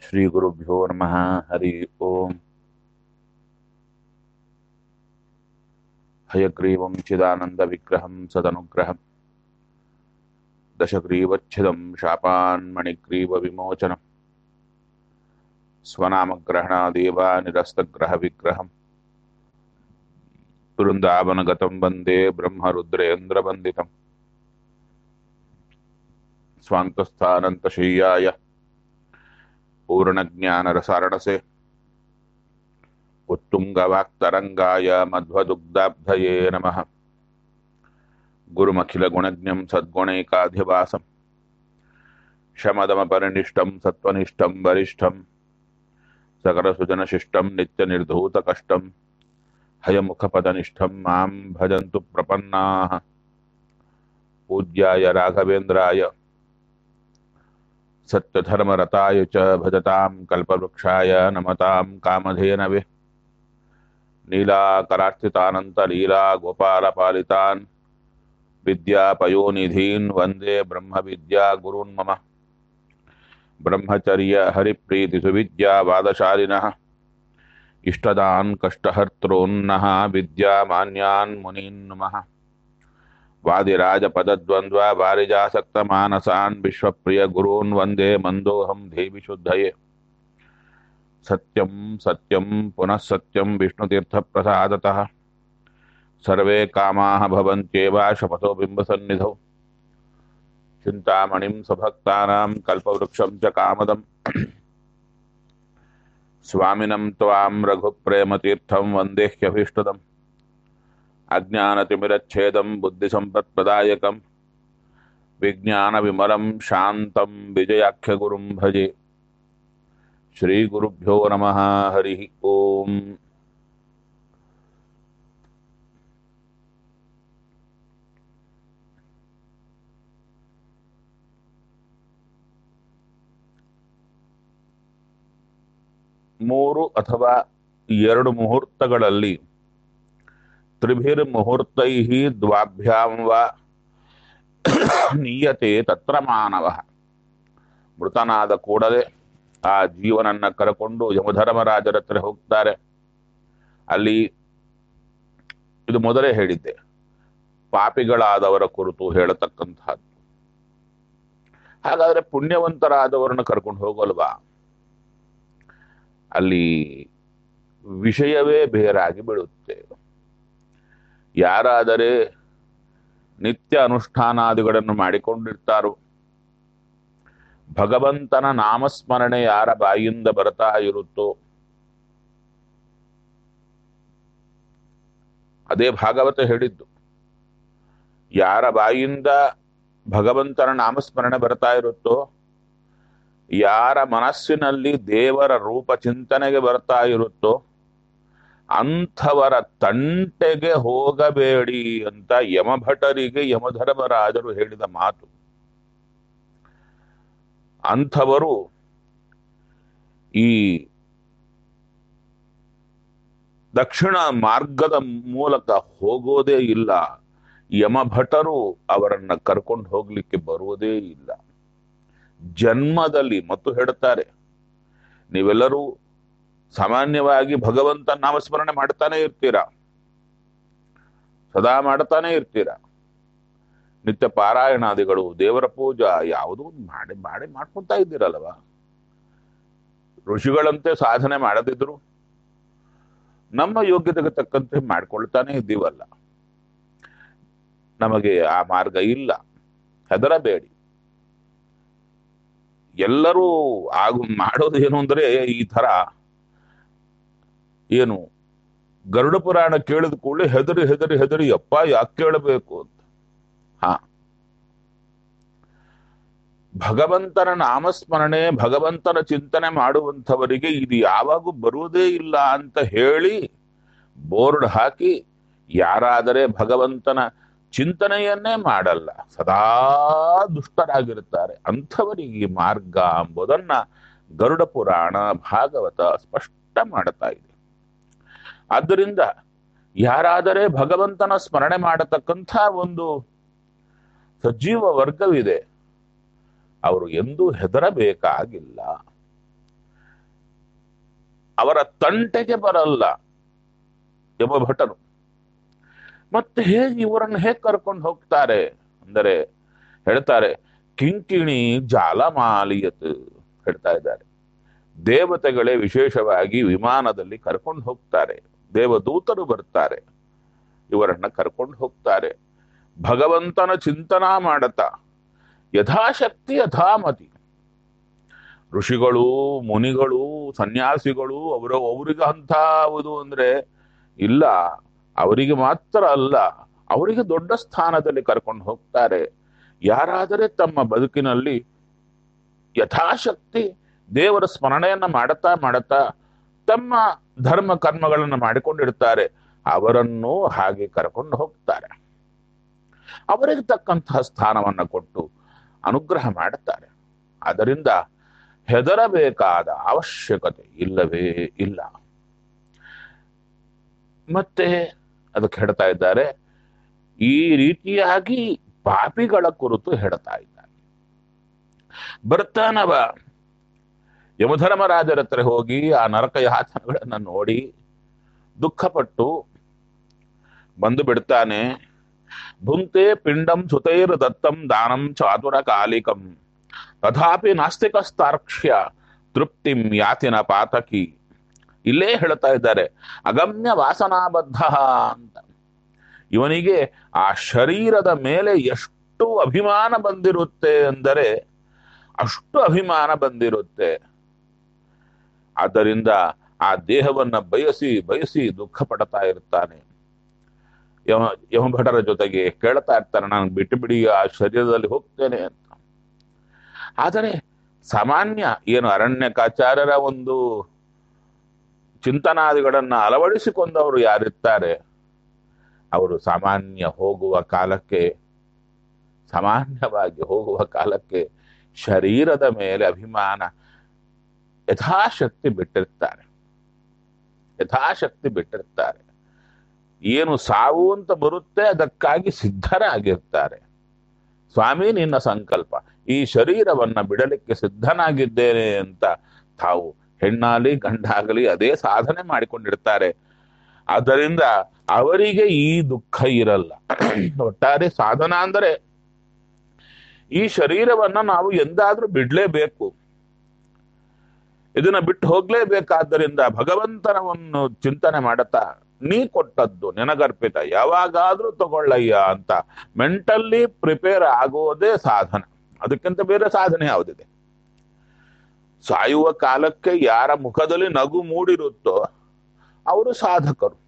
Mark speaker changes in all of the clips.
Speaker 1: श्रीगुरुभ्यो नमः हरि ओम् हयग्रीवं चिदानन्दविग्रहं सदनुग्रहम् दशग्रीवच्छिदं शापान्मणिग्रीवविमोचनम् स्वनामग्रहणादेव निरस्तग्रहविग्रहम् वृन्दावनगतं वन्दे ब्रह्मरुद्रेन्द्रवन्दितम् स्वान्तस्थानन्तशय्याय पूर्णज्ञानरसारणसे उत्तुङ्गवाक्तरङ्गाय मध्वदुग्धाब्धये नमः गुरुमखिलगुणज्ञं सद्गुणैकाधिवासं शमदमपरिनिष्टं सत्त्वनिष्ठं वरिष्ठं सकलसुजनशिष्टं नित्यनिर्धूतकष्टं हयमुखपदनिष्ठं मां भजन्तु प्रपन्नाः पूज्याय राघवेन्द्राय सत्यधर्मरताय च भजतां कल्पवृक्षाय नमतां कामधेनवे नीलाकरार्थितानन्तलीला गोपालपालितान् विद्यापयोनिधीन् वन्दे ब्रह्मविद्यागुरून् मम ब्रह्मचर्य हरिप्रीतिसुविद्यावादशालिनः इष्टदान् कष्टहर्तॄन्नः विद्यामान्यान् मुनीन् नमः वादिराजपदद्वन्द्व वारिजासक्तमानसान् विश्वप्रियगुरून् वन्दे मन्दोऽहं देवि शुद्धये सत्यं सत्यं पुनः सत्यं विष्णुतीर्थप्रसादतः सर्वे कामाः भवन्त्येव शपथो बिम्बसन्निधौ चिन्तामणिं स्वभक्तानां कल्पवृक्षं च कामदम् स्वामिनं त्वां रघुप्रेमतीर्थं वन्देह्यभीष्टदम् अज्ञानतिमिरच्छेदं बुद्धिसम्पत्प्रदायकं विज्ञानविमलं शान्तं विजयाख्यगुरुं भजे श्रीगुरुभ्यो नमः हरिः ओम् ಮೂರು ಅಥವಾ ಎರಡು ಮುಹೂರ್ತಗಳಲ್ಲಿ ತ್ರಿಭಿರ್ ಮುಹೂರ್ತೈ ದ್ವಾಭ್ಯಾಂ ವಾ ನೀಯತೆ ತತ್ರ ಮಾನವ ಮೃತನಾದ ಕೂಡಲೇ ಆ ಜೀವನನ್ನ ಕರಕೊಂಡು ಯಮಧರ್ಮರಾಜರ ಹತ್ರ ಹೋಗ್ತಾರೆ ಅಲ್ಲಿ ಇದು ಮೊದಲೇ ಹೇಳಿದ್ದೆ ಪಾಪಿಗಳಾದವರ ಕುರಿತು ಹೇಳತಕ್ಕಂತಹದ್ದು ಹಾಗಾದ್ರೆ ಪುಣ್ಯವಂತರಾದವರನ್ನ ಕರ್ಕೊಂಡು ಹೋಗಲ್ವಾ ಅಲ್ಲಿ ವಿಷಯವೇ ಬೇರಾಗಿ ಬಿಡುತ್ತೆ ಯಾರಾದರೆ ನಿತ್ಯ ಅನುಷ್ಠಾನಾದಿಗಳನ್ನು ಮಾಡಿಕೊಂಡಿರ್ತಾರೋ ಭಗವಂತನ ನಾಮಸ್ಮರಣೆ ಯಾರ ಬಾಯಿಂದ ಬರ್ತಾ ಇರುತ್ತೋ ಅದೇ ಭಾಗವತ ಹೇಳಿದ್ದು ಯಾರ ಬಾಯಿಂದ ಭಗವಂತನ ನಾಮಸ್ಮರಣೆ ಬರ್ತಾ ಇರುತ್ತೋ ಯಾರ ಮನಸ್ಸಿನಲ್ಲಿ ದೇವರ ರೂಪ ಚಿಂತನೆಗೆ ಬರ್ತಾ ಇರುತ್ತೋ ಅಂಥವರ ತಂಟೆಗೆ ಹೋಗಬೇಡಿ ಅಂತ ಯಮಭಟರಿಗೆ ಯಮಧರ್ಮರಾಜರು ಹೇಳಿದ ಮಾತು ಅಂಥವರು ಈ ದಕ್ಷಿಣ ಮಾರ್ಗದ ಮೂಲಕ ಹೋಗೋದೇ ಇಲ್ಲ ಯಮಭಟರು ಅವರನ್ನ ಕರ್ಕೊಂಡು ಹೋಗ್ಲಿಕ್ಕೆ ಬರುವುದೇ ಇಲ್ಲ ಜನ್ಮದಲ್ಲಿ ಮತ್ತು ಹೇಳ್ತಾರೆ ನೀವೆಲ್ಲರೂ ಸಾಮಾನ್ಯವಾಗಿ ಭಗವಂತ ನಾಮಸ್ಮರಣೆ ಮಾಡ್ತಾನೆ ಇರ್ತೀರಾ ಸದಾ ಮಾಡ್ತಾನೆ ಇರ್ತೀರಾ ನಿತ್ಯ ಪಾರಾಯಣಾದಿಗಳು ದೇವರ ಪೂಜಾ ಯಾವುದೋ ಒಂದು ಮಾಡಿ ಮಾಡಿ ಮಾಡ್ಕೊಂತ ಇದ್ದೀರಲ್ವ ಋಷಿಗಳಂತೆ ಸಾಧನೆ ಮಾಡದಿದ್ರು ನಮ್ಮ ಯೋಗ್ಯತೆಗೆ ತಕ್ಕಂತೆ ಮಾಡ್ಕೊಳ್ತಾನೆ ಇದ್ದೀವಲ್ಲ ನಮಗೆ ಆ ಮಾರ್ಗ ಇಲ್ಲ ಹೆದರಬೇಡಿ ಎಲ್ಲರೂ ಆಗು ಮಾಡೋದು ಏನು ಅಂದ್ರೆ ಈ ತರ ಏನು ಗರುಡ ಪುರಾಣ ಕೇಳಿದ ಕೂಡಲೇ ಹೆದರಿ ಹೆದರಿ ಹೆದರಿ ಅಪ್ಪ ಯಾಕೆ ಕೇಳಬೇಕು ಅಂತ ಹಾ ಭಗವಂತನ ನಾಮಸ್ಮರಣೆ ಭಗವಂತನ ಚಿಂತನೆ ಮಾಡುವಂಥವರಿಗೆ ಇದು ಯಾವಾಗೂ ಬರುವುದೇ ಇಲ್ಲ ಅಂತ ಹೇಳಿ ಬೋರ್ಡ್ ಹಾಕಿ ಯಾರಾದರೆ ಭಗವಂತನ ಚಿಂತನೆಯನ್ನೇ ಮಾಡಲ್ಲ ಸದಾ ದುಷ್ಟರಾಗಿರುತ್ತಾರೆ ಅಂಥವರಿಗೆ ಈ ಮಾರ್ಗ ಎಂಬುದನ್ನ ಗರುಡ ಪುರಾಣ ಭಾಗವತ ಸ್ಪಷ್ಟ ಮಾಡ್ತಾ ಇದೆ ಆದ್ದರಿಂದ ಯಾರಾದರೆ ಭಗವಂತನ ಸ್ಮರಣೆ ಮಾಡತಕ್ಕಂಥ ಒಂದು ಸಜೀವ ವರ್ಗವಿದೆ ಅವರು ಎಂದೂ ಹೆದರಬೇಕಾಗಿಲ್ಲ ಅವರ ತಂಟೆಗೆ ಬರಲ್ಲ ಯಮಭಟರು ಮತ್ತೆ ಹೇಗೆ ಇವರನ್ನು ಹೇಗೆ ಕರ್ಕೊಂಡು ಹೋಗ್ತಾರೆ ಅಂದರೆ ಹೇಳ್ತಾರೆ ಕಿಂಕಿಣಿ ಜಾಲಮಾಲಿಯತ್ ಹೇಳ್ತಾ ಇದ್ದಾರೆ ದೇವತೆಗಳೇ ವಿಶೇಷವಾಗಿ ವಿಮಾನದಲ್ಲಿ ಕರ್ಕೊಂಡು ಹೋಗ್ತಾರೆ ದೇವದೂತರು ಬರ್ತಾರೆ ಇವರನ್ನ ಕರ್ಕೊಂಡು ಹೋಗ್ತಾರೆ ಭಗವಂತನ ಚಿಂತನ ಮಾಡತಾ ಯಥಾಶಕ್ತಿ ಯಥಾಮತಿ ಋಷಿಗಳು ಮುನಿಗಳು ಸನ್ಯಾಸಿಗಳು ಅವರ ಅವರಿಗೆ ಅಂಥವುದು ಅಂದ್ರೆ ಇಲ್ಲ ಅವರಿಗೆ ಮಾತ್ರ ಅಲ್ಲ ಅವರಿಗೆ ದೊಡ್ಡ ಸ್ಥಾನದಲ್ಲಿ ಕರ್ಕೊಂಡು ಹೋಗ್ತಾರೆ ಯಾರಾದರೆ ತಮ್ಮ ಬದುಕಿನಲ್ಲಿ ಯಥಾಶಕ್ತಿ ದೇವರ ಸ್ಮರಣೆಯನ್ನ ಮಾಡುತ್ತಾ ಮಾಡುತ್ತಾ ತಮ್ಮ ಧರ್ಮ ಕರ್ಮಗಳನ್ನು ಮಾಡಿಕೊಂಡಿರ್ತಾರೆ ಅವರನ್ನು ಹಾಗೆ ಕರ್ಕೊಂಡು ಹೋಗ್ತಾರೆ ಅವರಿಗೆ ತಕ್ಕಂತಹ ಸ್ಥಾನವನ್ನ ಕೊಟ್ಟು ಅನುಗ್ರಹ ಮಾಡುತ್ತಾರೆ ಅದರಿಂದ ಹೆದರಬೇಕಾದ ಅವಶ್ಯಕತೆ ಇಲ್ಲವೇ ಇಲ್ಲ ಮತ್ತೆ ಅದಕ್ಕೆ ಹೇಳ್ತಾ ಇದ್ದಾರೆ ಈ ರೀತಿಯಾಗಿ ಪಾಪಿಗಳ ಕುರಿತು ಹೇಳ್ತಾ ಇದ್ದಾರೆ ಬರ್ತಾನವ ಯಮಧರ್ಮರಾಜರ ಹತ್ರ ಹೋಗಿ ಆ ನರಕ ಯಾತನಗಳನ್ನ ನೋಡಿ ದುಃಖಪಟ್ಟು ಬಂದು ಬಿಡ್ತಾನೆ ಭುಂಕ್ತೆ ಪಿಂಡಂ ಸುತೈರ್ ದತ್ತಂ ದಾನಂ ಚಾತುರ ಕಾಲಿಕಂ ತಥಾಪಿ ನಾಸ್ತಿಕಸ್ತಾರ್ಕ್ಷ್ಯ ತೃಪ್ತಿಂ ಯಾತಿನ ಪಾತಕಿ ಇಲ್ಲೇ ಹೇಳ್ತಾ ಇದ್ದಾರೆ ಅಗಮ್ಯ ವಾಸನಾಬದ್ಧ ಅಂತ ಇವನಿಗೆ ಆ ಶರೀರದ ಮೇಲೆ ಎಷ್ಟು ಅಭಿಮಾನ ಬಂದಿರುತ್ತೆ ಅಂದರೆ ಅಷ್ಟು ಅಭಿಮಾನ ಬಂದಿರುತ್ತೆ ಆದ್ದರಿಂದ ಆ ದೇಹವನ್ನ ಬಯಸಿ ಬಯಸಿ ದುಃಖ ಪಡ್ತಾ ಇರ್ತಾನೆ ಯಮ ಯಮಭಟರ ಜೊತೆಗೆ ಕೇಳ್ತಾ ಇರ್ತಾನೆ ನಾನು ಬಿಟ್ಟು ಬಿಡಿ ಆ ಶರೀರದಲ್ಲಿ ಹೋಗ್ತೇನೆ ಅಂತ ಆದರೆ ಸಾಮಾನ್ಯ ಏನು ಅರಣ್ಯಕಾಚಾರ್ಯರ ಒಂದು ಚಿಂತನಾದಿಗಳನ್ನ ಅಳವಡಿಸಿಕೊಂಡವರು ಯಾರಿರ್ತಾರೆ ಅವರು ಸಾಮಾನ್ಯ ಹೋಗುವ ಕಾಲಕ್ಕೆ ಸಾಮಾನ್ಯವಾಗಿ ಹೋಗುವ ಕಾಲಕ್ಕೆ ಶರೀರದ ಮೇಲೆ ಅಭಿಮಾನ ಯಥಾಶಕ್ತಿ ಬಿಟ್ಟಿರ್ತಾರೆ ಯಥಾಶಕ್ತಿ ಬಿಟ್ಟಿರ್ತಾರೆ ಏನು ಸಾವು ಅಂತ ಬರುತ್ತೆ ಅದಕ್ಕಾಗಿ ಸಿದ್ಧರಾಗಿರ್ತಾರೆ ಸ್ವಾಮಿ ನಿನ್ನ ಸಂಕಲ್ಪ ಈ ಶರೀರವನ್ನ ಬಿಡಲಿಕ್ಕೆ ಸಿದ್ಧನಾಗಿದ್ದೇನೆ ಅಂತ ತಾವು ಹೆಣ್ಣಾಗಲಿ ಗಂಡಾಗಲಿ ಅದೇ ಸಾಧನೆ ಮಾಡಿಕೊಂಡಿರ್ತಾರೆ ಆದ್ದರಿಂದ ಅವರಿಗೆ ಈ ದುಃಖ ಇರಲ್ಲ ಒಟ್ಟಾರೆ ಸಾಧನ ಅಂದರೆ ಈ ಶರೀರವನ್ನ ನಾವು ಎಂದಾದ್ರೂ ಬಿಡ್ಲೇಬೇಕು ಇದನ್ನ ಬಿಟ್ಟು ಹೋಗ್ಲೇಬೇಕಾದ್ದರಿಂದ ಭಗವಂತನವನ್ನು ಚಿಂತನೆ ಮಾಡುತ್ತಾ ನೀ ಕೊಟ್ಟದ್ದು ನಿನಗರ್ಪಿತ ಯಾವಾಗಾದ್ರೂ ತಗೊಳ್ಳಯ್ಯ ಅಂತ ಮೆಂಟಲ್ಲಿ ಪ್ರಿಪೇರ್ ಆಗೋದೇ ಸಾಧನ ಅದಕ್ಕಿಂತ ಬೇರೆ ಸಾಧನೆ ಯಾವುದಿದೆ ಸಾಯುವ ಕಾಲಕ್ಕೆ ಯಾರ ಮುಖದಲ್ಲಿ ನಗು ಮೂಡಿರುತ್ತೋ ಅವರು ಸಾಧಕರು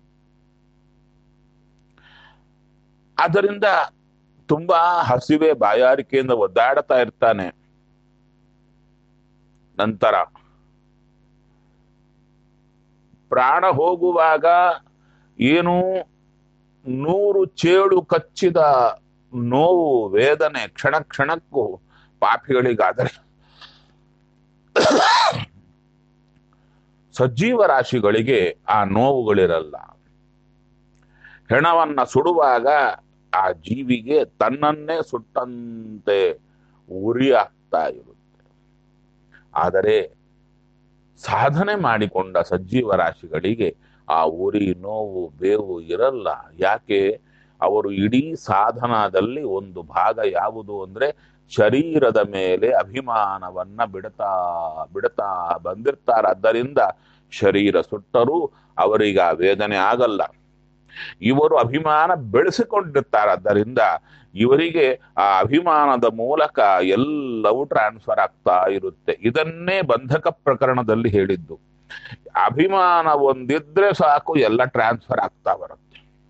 Speaker 1: ಆದ್ದರಿಂದ ತುಂಬಾ ಹಸಿವೆ ಬಾಯಾರಿಕೆಯಿಂದ ಒದ್ದಾಡ್ತಾ ಇರ್ತಾನೆ ನಂತರ ಪ್ರಾಣ ಹೋಗುವಾಗ ಏನು ನೂರು ಚೇಳು ಕಚ್ಚಿದ ನೋವು ವೇದನೆ ಕ್ಷಣ ಕ್ಷಣಕ್ಕೂ ಪಾಪಿಗಳಿಗಾದರೆ ಸಜೀವ ರಾಶಿಗಳಿಗೆ ಆ ನೋವುಗಳಿರಲ್ಲ ಹೆಣವನ್ನ ಸುಡುವಾಗ ಆ ಜೀವಿಗೆ ತನ್ನನ್ನೇ ಸುಟ್ಟಂತೆ ಉರಿ ಆಗ್ತಾ ಇರುತ್ತೆ ಆದರೆ ಸಾಧನೆ ಮಾಡಿಕೊಂಡ ಸಜೀವ ರಾಶಿಗಳಿಗೆ ಆ ಉರಿ ನೋವು ಬೇವು ಇರಲ್ಲ ಯಾಕೆ ಅವರು ಇಡೀ ಸಾಧನದಲ್ಲಿ ಒಂದು ಭಾಗ ಯಾವುದು ಅಂದ್ರೆ ಶರೀರದ ಮೇಲೆ ಅಭಿಮಾನವನ್ನ ಬಿಡ್ತಾ ಬಿಡ್ತಾ ಬಂದಿರ್ತಾರೆ ಆದ್ದರಿಂದ ಶರೀರ ಸುಟ್ಟರೂ ಅವರಿಗೆ ಆ ವೇದನೆ ಆಗಲ್ಲ ಇವರು ಅಭಿಮಾನ ಬೆಳೆಸಿಕೊಂಡಿರ್ತಾರೆ ಆದ್ದರಿಂದ ಇವರಿಗೆ ಆ ಅಭಿಮಾನದ ಮೂಲಕ ಎಲ್ಲವೂ ಟ್ರಾನ್ಸ್ಫರ್ ಆಗ್ತಾ ಇರುತ್ತೆ ಇದನ್ನೇ ಬಂಧಕ ಪ್ರಕರಣದಲ್ಲಿ ಹೇಳಿದ್ದು ಅಭಿಮಾನ ಒಂದಿದ್ರೆ ಸಾಕು ಎಲ್ಲ ಟ್ರಾನ್ಸ್ಫರ್ ಆಗ್ತಾ ಬರುತ್ತೆ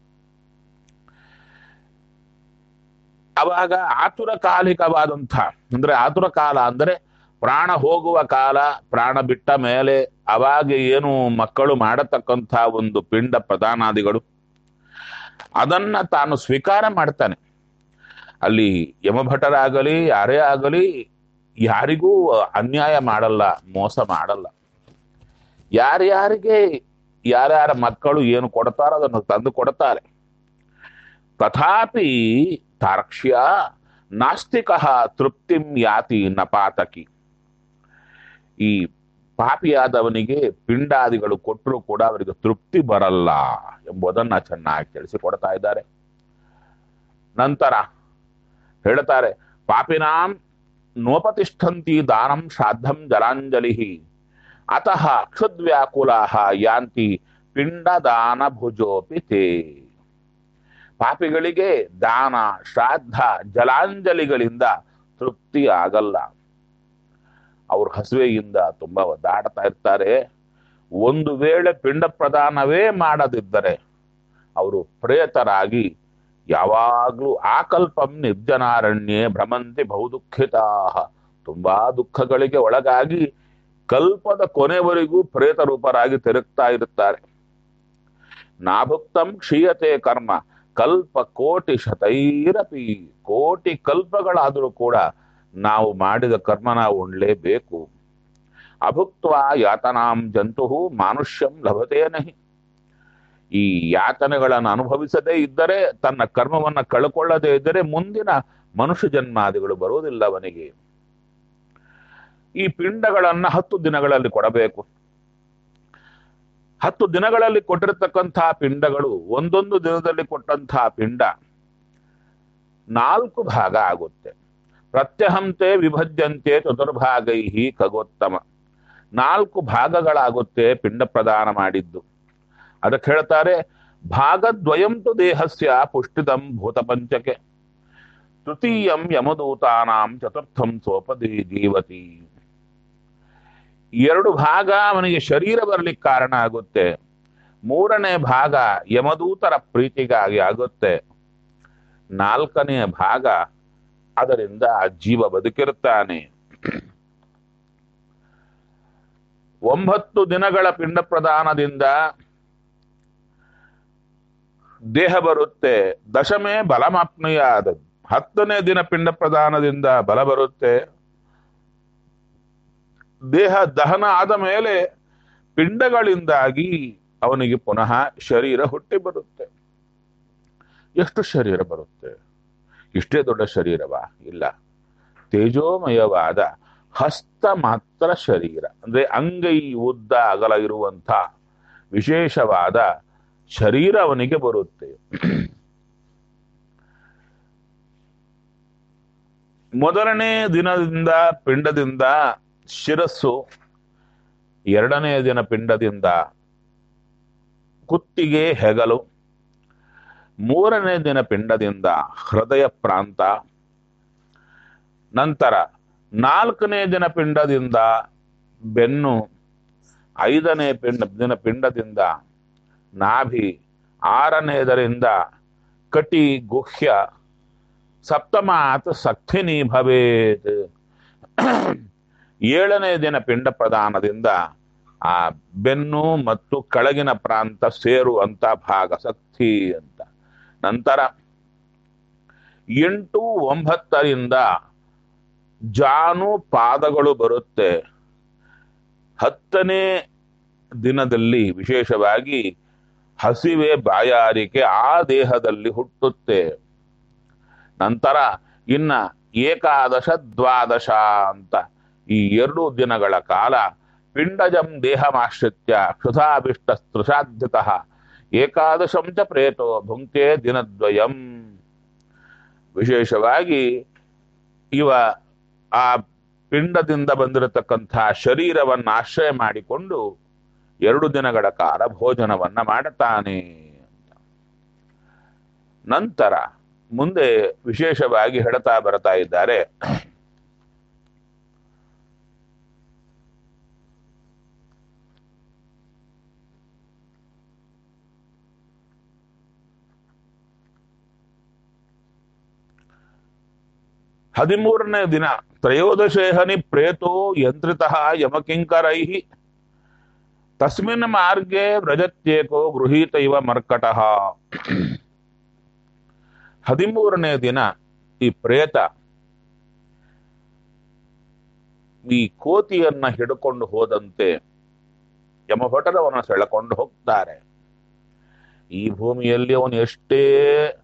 Speaker 1: ಅವಾಗ ಆತುರ ಕಾಲಿಕವಾದಂಥ ಅಂದ್ರೆ ಆತುರ ಕಾಲ ಅಂದ್ರೆ ಪ್ರಾಣ ಹೋಗುವ ಕಾಲ ಪ್ರಾಣ ಬಿಟ್ಟ ಮೇಲೆ ಅವಾಗ ಏನು ಮಕ್ಕಳು ಮಾಡತಕ್ಕಂಥ ಒಂದು ಪಿಂಡ ಪ್ರಧಾನಾದಿಗಳು ಅದನ್ನ ತಾನು ಸ್ವೀಕಾರ ಮಾಡ್ತಾನೆ ಅಲ್ಲಿ ಯಮಭಟರಾಗಲಿ ಯಾರೇ ಆಗಲಿ ಯಾರಿಗೂ ಅನ್ಯಾಯ ಮಾಡಲ್ಲ ಮೋಸ ಮಾಡಲ್ಲ ಯಾರ್ಯಾರಿಗೆ ಯಾರ್ಯಾರ ಮಕ್ಕಳು ಏನು ಕೊಡ್ತಾರೋ ಅದನ್ನು ತಂದು ಕೊಡ್ತಾರೆ ತಥಾಪಿ ತಾರ್ಕ್ಷ್ಯ ನಾಸ್ತಿಕ ತೃಪ್ತಿಂ ಯಾತಿ ನಪಾತಕಿ ಈ ಪಾಪಿಯಾದವನಿಗೆ ಪಿಂಡಾದಿಗಳು ಕೊಟ್ಟರೂ ಕೂಡ ಅವರಿಗೆ ತೃಪ್ತಿ ಬರಲ್ಲ ಎಂಬುದನ್ನ ಚೆನ್ನಾಗಿ ತಿಳಿಸಿಕೊಡ್ತಾ ಇದ್ದಾರೆ ನಂತರ ಹೇಳ್ತಾರೆ ಪಾಪಿನಾಂ ನೋಪತಿಷ್ಠಂತಿ ದಾನಂ ಶ್ರಾದ್ದಂ ಜಲಾಂಜಲಿ ಅತಃ ಕ್ಷುದ್ವ್ಯಾಕುಲಾ ಯಾಂತಿ ಪಿಂಡದಾನ ಭುಜೋಪಿ ತೇ ಪಾಪಿಗಳಿಗೆ ದಾನ ಶ್ರಾದ್ದ ಜಲಾಂಜಲಿಗಳಿಂದ ತೃಪ್ತಿ ಆಗಲ್ಲ ಅವ್ರ ಹಸುವೆಯಿಂದ ತುಂಬಾ ಒದ್ದಾಡ್ತಾ ಇರ್ತಾರೆ ಒಂದು ವೇಳೆ ಪಿಂಡ ಪ್ರದಾನವೇ ಮಾಡದಿದ್ದರೆ ಅವರು ಪ್ರೇತರಾಗಿ ಯಾವಾಗ್ಲೂ ಆಕಲ್ಪಂ ನಿರ್ಜನಾರಣ್ಯೇ ಭ್ರಮಂತಿ ಬಹುದುಃಖಿತಾ ತುಂಬಾ ದುಃಖಗಳಿಗೆ ಒಳಗಾಗಿ ಕಲ್ಪದ ಕೊನೆವರೆಗೂ ಪ್ರೇತ ರೂಪರಾಗಿ ತಿರುಗ್ತಾ ಇರುತ್ತಾರೆ ನಾಭುಕ್ತಂ ಕ್ಷೀಯತೆ ಕರ್ಮ ಕಲ್ಪ ಕೋಟಿ ಶತೈರಪಿ ಕೋಟಿ ಕಲ್ಪಗಳಾದರೂ ಕೂಡ ನಾವು ಮಾಡಿದ ಕರ್ಮ ನಾವು ಉಣ್ಲೇಬೇಕು ಅಭುಕ್ತ ಯಾತನಾಂ ಜಂತು ಮಾನುಷ್ಯಂ ಲಭತೆ ನಹಿ ಈ ಯಾತನೆಗಳನ್ನು ಅನುಭವಿಸದೇ ಇದ್ದರೆ ತನ್ನ ಕರ್ಮವನ್ನ ಕಳ್ಕೊಳ್ಳದೇ ಇದ್ದರೆ ಮುಂದಿನ ಮನುಷ್ಯ ಜನ್ಮಾದಿಗಳು ಬರುವುದಿಲ್ಲ ಅವನಿಗೆ ಈ ಪಿಂಡಗಳನ್ನ ಹತ್ತು ದಿನಗಳಲ್ಲಿ ಕೊಡಬೇಕು ಹತ್ತು ದಿನಗಳಲ್ಲಿ ಕೊಟ್ಟಿರತಕ್ಕಂತಹ ಪಿಂಡಗಳು ಒಂದೊಂದು ದಿನದಲ್ಲಿ ಕೊಟ್ಟಂತಹ ಪಿಂಡ ನಾಲ್ಕು ಭಾಗ ಆಗುತ್ತೆ ಪ್ರತ್ಯಹಂತೆ ವಿಭಜ್ಯಂತೆ ಚತುರ್ಭಾಗೈ ಖಗೋತ್ತಮ ನಾಲ್ಕು ಭಾಗಗಳಾಗುತ್ತೆ ಪಿಂಡ ಪ್ರದಾನ ಮಾಡಿದ್ದು ಅದಕ್ಕೆ ಹೇಳ್ತಾರೆ ಭಾಗದ್ವಯಂತು ದೇಹಸ್ಯ ಪುಷ್ಟಿತಂ ಭೂತಪಂಚಕೆ ತೃತೀಯಂ ಯಮದೂತಾನಾಂ ಚತುರ್ಥಂ ಸೋಪದಿ ಜೀವತಿ ಎರಡು ಭಾಗ ಅವನಿಗೆ ಶರೀರ ಬರಲಿಕ್ಕೆ ಕಾರಣ ಆಗುತ್ತೆ ಮೂರನೇ ಭಾಗ ಯಮದೂತರ ಪ್ರೀತಿಗಾಗಿ ಆಗುತ್ತೆ ನಾಲ್ಕನೇ ಭಾಗ ಅದರಿಂದ ಆ ಜೀವ ಬದುಕಿರುತ್ತಾನೆ ಒಂಬತ್ತು ದಿನಗಳ ಪಿಂಡ ಪ್ರದಾನದಿಂದ ದೇಹ ಬರುತ್ತೆ ದಶಮೇ ಬಲಮಾಪ್ನುಯಾದ ಹತ್ತನೇ ದಿನ ಪಿಂಡ ಪ್ರದಾನದಿಂದ ಬಲ ಬರುತ್ತೆ ದೇಹ ದಹನ ಆದ ಮೇಲೆ ಪಿಂಡಗಳಿಂದಾಗಿ ಅವನಿಗೆ ಪುನಃ ಶರೀರ ಹುಟ್ಟಿ ಬರುತ್ತೆ ಎಷ್ಟು ಶರೀರ ಬರುತ್ತೆ ಇಷ್ಟೇ ದೊಡ್ಡ ಶರೀರವಾ ಇಲ್ಲ ತೇಜೋಮಯವಾದ ಹಸ್ತ ಮಾತ್ರ ಶರೀರ ಅಂದ್ರೆ ಅಂಗೈ ಉದ್ದ ಅಗಲ ಇರುವಂಥ ವಿಶೇಷವಾದ ಶರೀರ ಅವನಿಗೆ ಬರುತ್ತೆ ಮೊದಲನೇ ದಿನದಿಂದ ಪಿಂಡದಿಂದ ಶಿರಸ್ಸು ಎರಡನೇ ದಿನ ಪಿಂಡದಿಂದ ಕುತ್ತಿಗೆ ಹೆಗಲು ಮೂರನೇ ದಿನ ಪಿಂಡದಿಂದ ಹೃದಯ ಪ್ರಾಂತ ನಂತರ ನಾಲ್ಕನೇ ದಿನ ಪಿಂಡದಿಂದ ಬೆನ್ನು ಐದನೇ ಪಿಂಡ ದಿನ ಪಿಂಡದಿಂದ ನಾಭಿ ಆರನೇದರಿಂದ ಕಟಿ ಗುಹ್ಯ ಸಪ್ತಮಾತ್ ಸಖ್ಯನಿ ಭವೇತ್ ಏಳನೇ ದಿನ ಪಿಂಡ ಪ್ರದಾನದಿಂದ ಆ ಬೆನ್ನು ಮತ್ತು ಕೆಳಗಿನ ಪ್ರಾಂತ ಸೇರುವಂತ ಭಾಗ ಸಕ್ತಿ ಅಂತ ನಂತರ ಎಂಟು ಒಂಬತ್ತರಿಂದ ಜಾನು ಪಾದಗಳು ಬರುತ್ತೆ ಹತ್ತನೇ ದಿನದಲ್ಲಿ ವಿಶೇಷವಾಗಿ ಹಸಿವೆ ಬಾಯಾರಿಕೆ ಆ ದೇಹದಲ್ಲಿ ಹುಟ್ಟುತ್ತೆ ನಂತರ ಇನ್ನ ಏಕಾದಶ ದ್ವಾದಶ ಅಂತ ಈ ಎರಡು ದಿನಗಳ ಕಾಲ ಪಿಂಡಜಂ ದೇಹಮಾಶ್ರಿತ್ಯ ಕ್ಷುಧಾಭಿಷ್ಟ ಸ್ಪೃಶಾಧ್ಯತಃ ಏಕಾದಶಂ ಚ ಪ್ರೇತೋ ಭುಂಕ್ತೆ ದಿನದ್ವಯಂ ವಿಶೇಷವಾಗಿ ಇವ ಆ ಪಿಂಡದಿಂದ ಬಂದಿರತಕ್ಕಂಥ ಶರೀರವನ್ನ ಆಶ್ರಯ ಮಾಡಿಕೊಂಡು ಎರಡು ದಿನಗಳ ಕಾಲ ಭೋಜನವನ್ನ ಮಾಡುತ್ತಾನೆ ಅಂತ ನಂತರ ಮುಂದೆ ವಿಶೇಷವಾಗಿ ಹೇಳ್ತಾ ಬರ್ತಾ ಇದ್ದಾರೆ ಹದಿಮೂರನೇ ದಿನ ತ್ರಯೋದಶೇಹನಿ ಪ್ರೇತೋ ಯಂತ್ರಿತ ಯಮಕಿಂಕರೈ ತಸ್ಮಿನ್ ಮಾರ್ಗೆ ವ್ರಜತ್ಯೇಕೋ ಗೃಹೀತ ಇವ ಮರ್ಕಟಃ ಹದಿಮೂರನೇ ದಿನ ಈ ಪ್ರೇತ ಈ ಕೋತಿಯನ್ನ ಹಿಡ್ಕೊಂಡು ಹೋದಂತೆ ಯಮಭಟರವನ್ನ ಸೆಳೆಕೊಂಡು ಹೋಗ್ತಾರೆ ಈ ಭೂಮಿಯಲ್ಲಿ ಅವನು ಎಷ್ಟೇ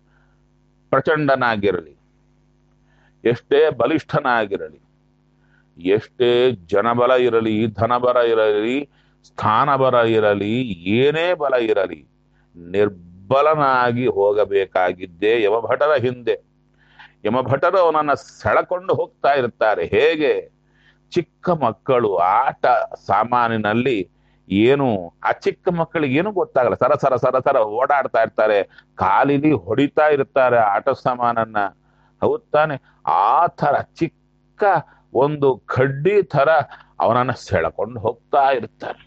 Speaker 1: ಪ್ರಚಂಡನಾಗಿರಲಿ ಎಷ್ಟೇ ಬಲಿಷ್ಠನಾಗಿರಲಿ ಎಷ್ಟೇ ಜನಬಲ ಇರಲಿ ಧನಬಲ ಇರಲಿ ಸ್ಥಾನಬಲ ಇರಲಿ ಏನೇ ಬಲ ಇರಲಿ ನಿರ್ಬಲನಾಗಿ ಹೋಗಬೇಕಾಗಿದ್ದೇ ಯಮಭಟರ ಹಿಂದೆ ಯಮಭಟರು ಅವನನ್ನ ಸೆಳಕೊಂಡು ಹೋಗ್ತಾ ಇರ್ತಾರೆ ಹೇಗೆ ಚಿಕ್ಕ ಮಕ್ಕಳು ಆಟ ಸಾಮಾನಿನಲ್ಲಿ ಏನು ಆ ಚಿಕ್ಕ ಮಕ್ಕಳಿಗೆ ಏನು ಗೊತ್ತಾಗಲ್ಲ ಸರ ಸರ ಸರ ಸರ ಓಡಾಡ್ತಾ ಇರ್ತಾರೆ ಕಾಲಿಲಿ ಹೊಡಿತಾ ಇರ್ತಾರೆ ಆಟ ಸಾಮಾನನ್ನ ಹೌದ್ ತಾನೆ ಆ ತರ ಚಿಕ್ಕ ಒಂದು ಕಡ್ಡಿ ತರ ಅವನನ್ನ ಸೆಳಕೊಂಡು ಹೋಗ್ತಾ ಇರ್ತಾರೆ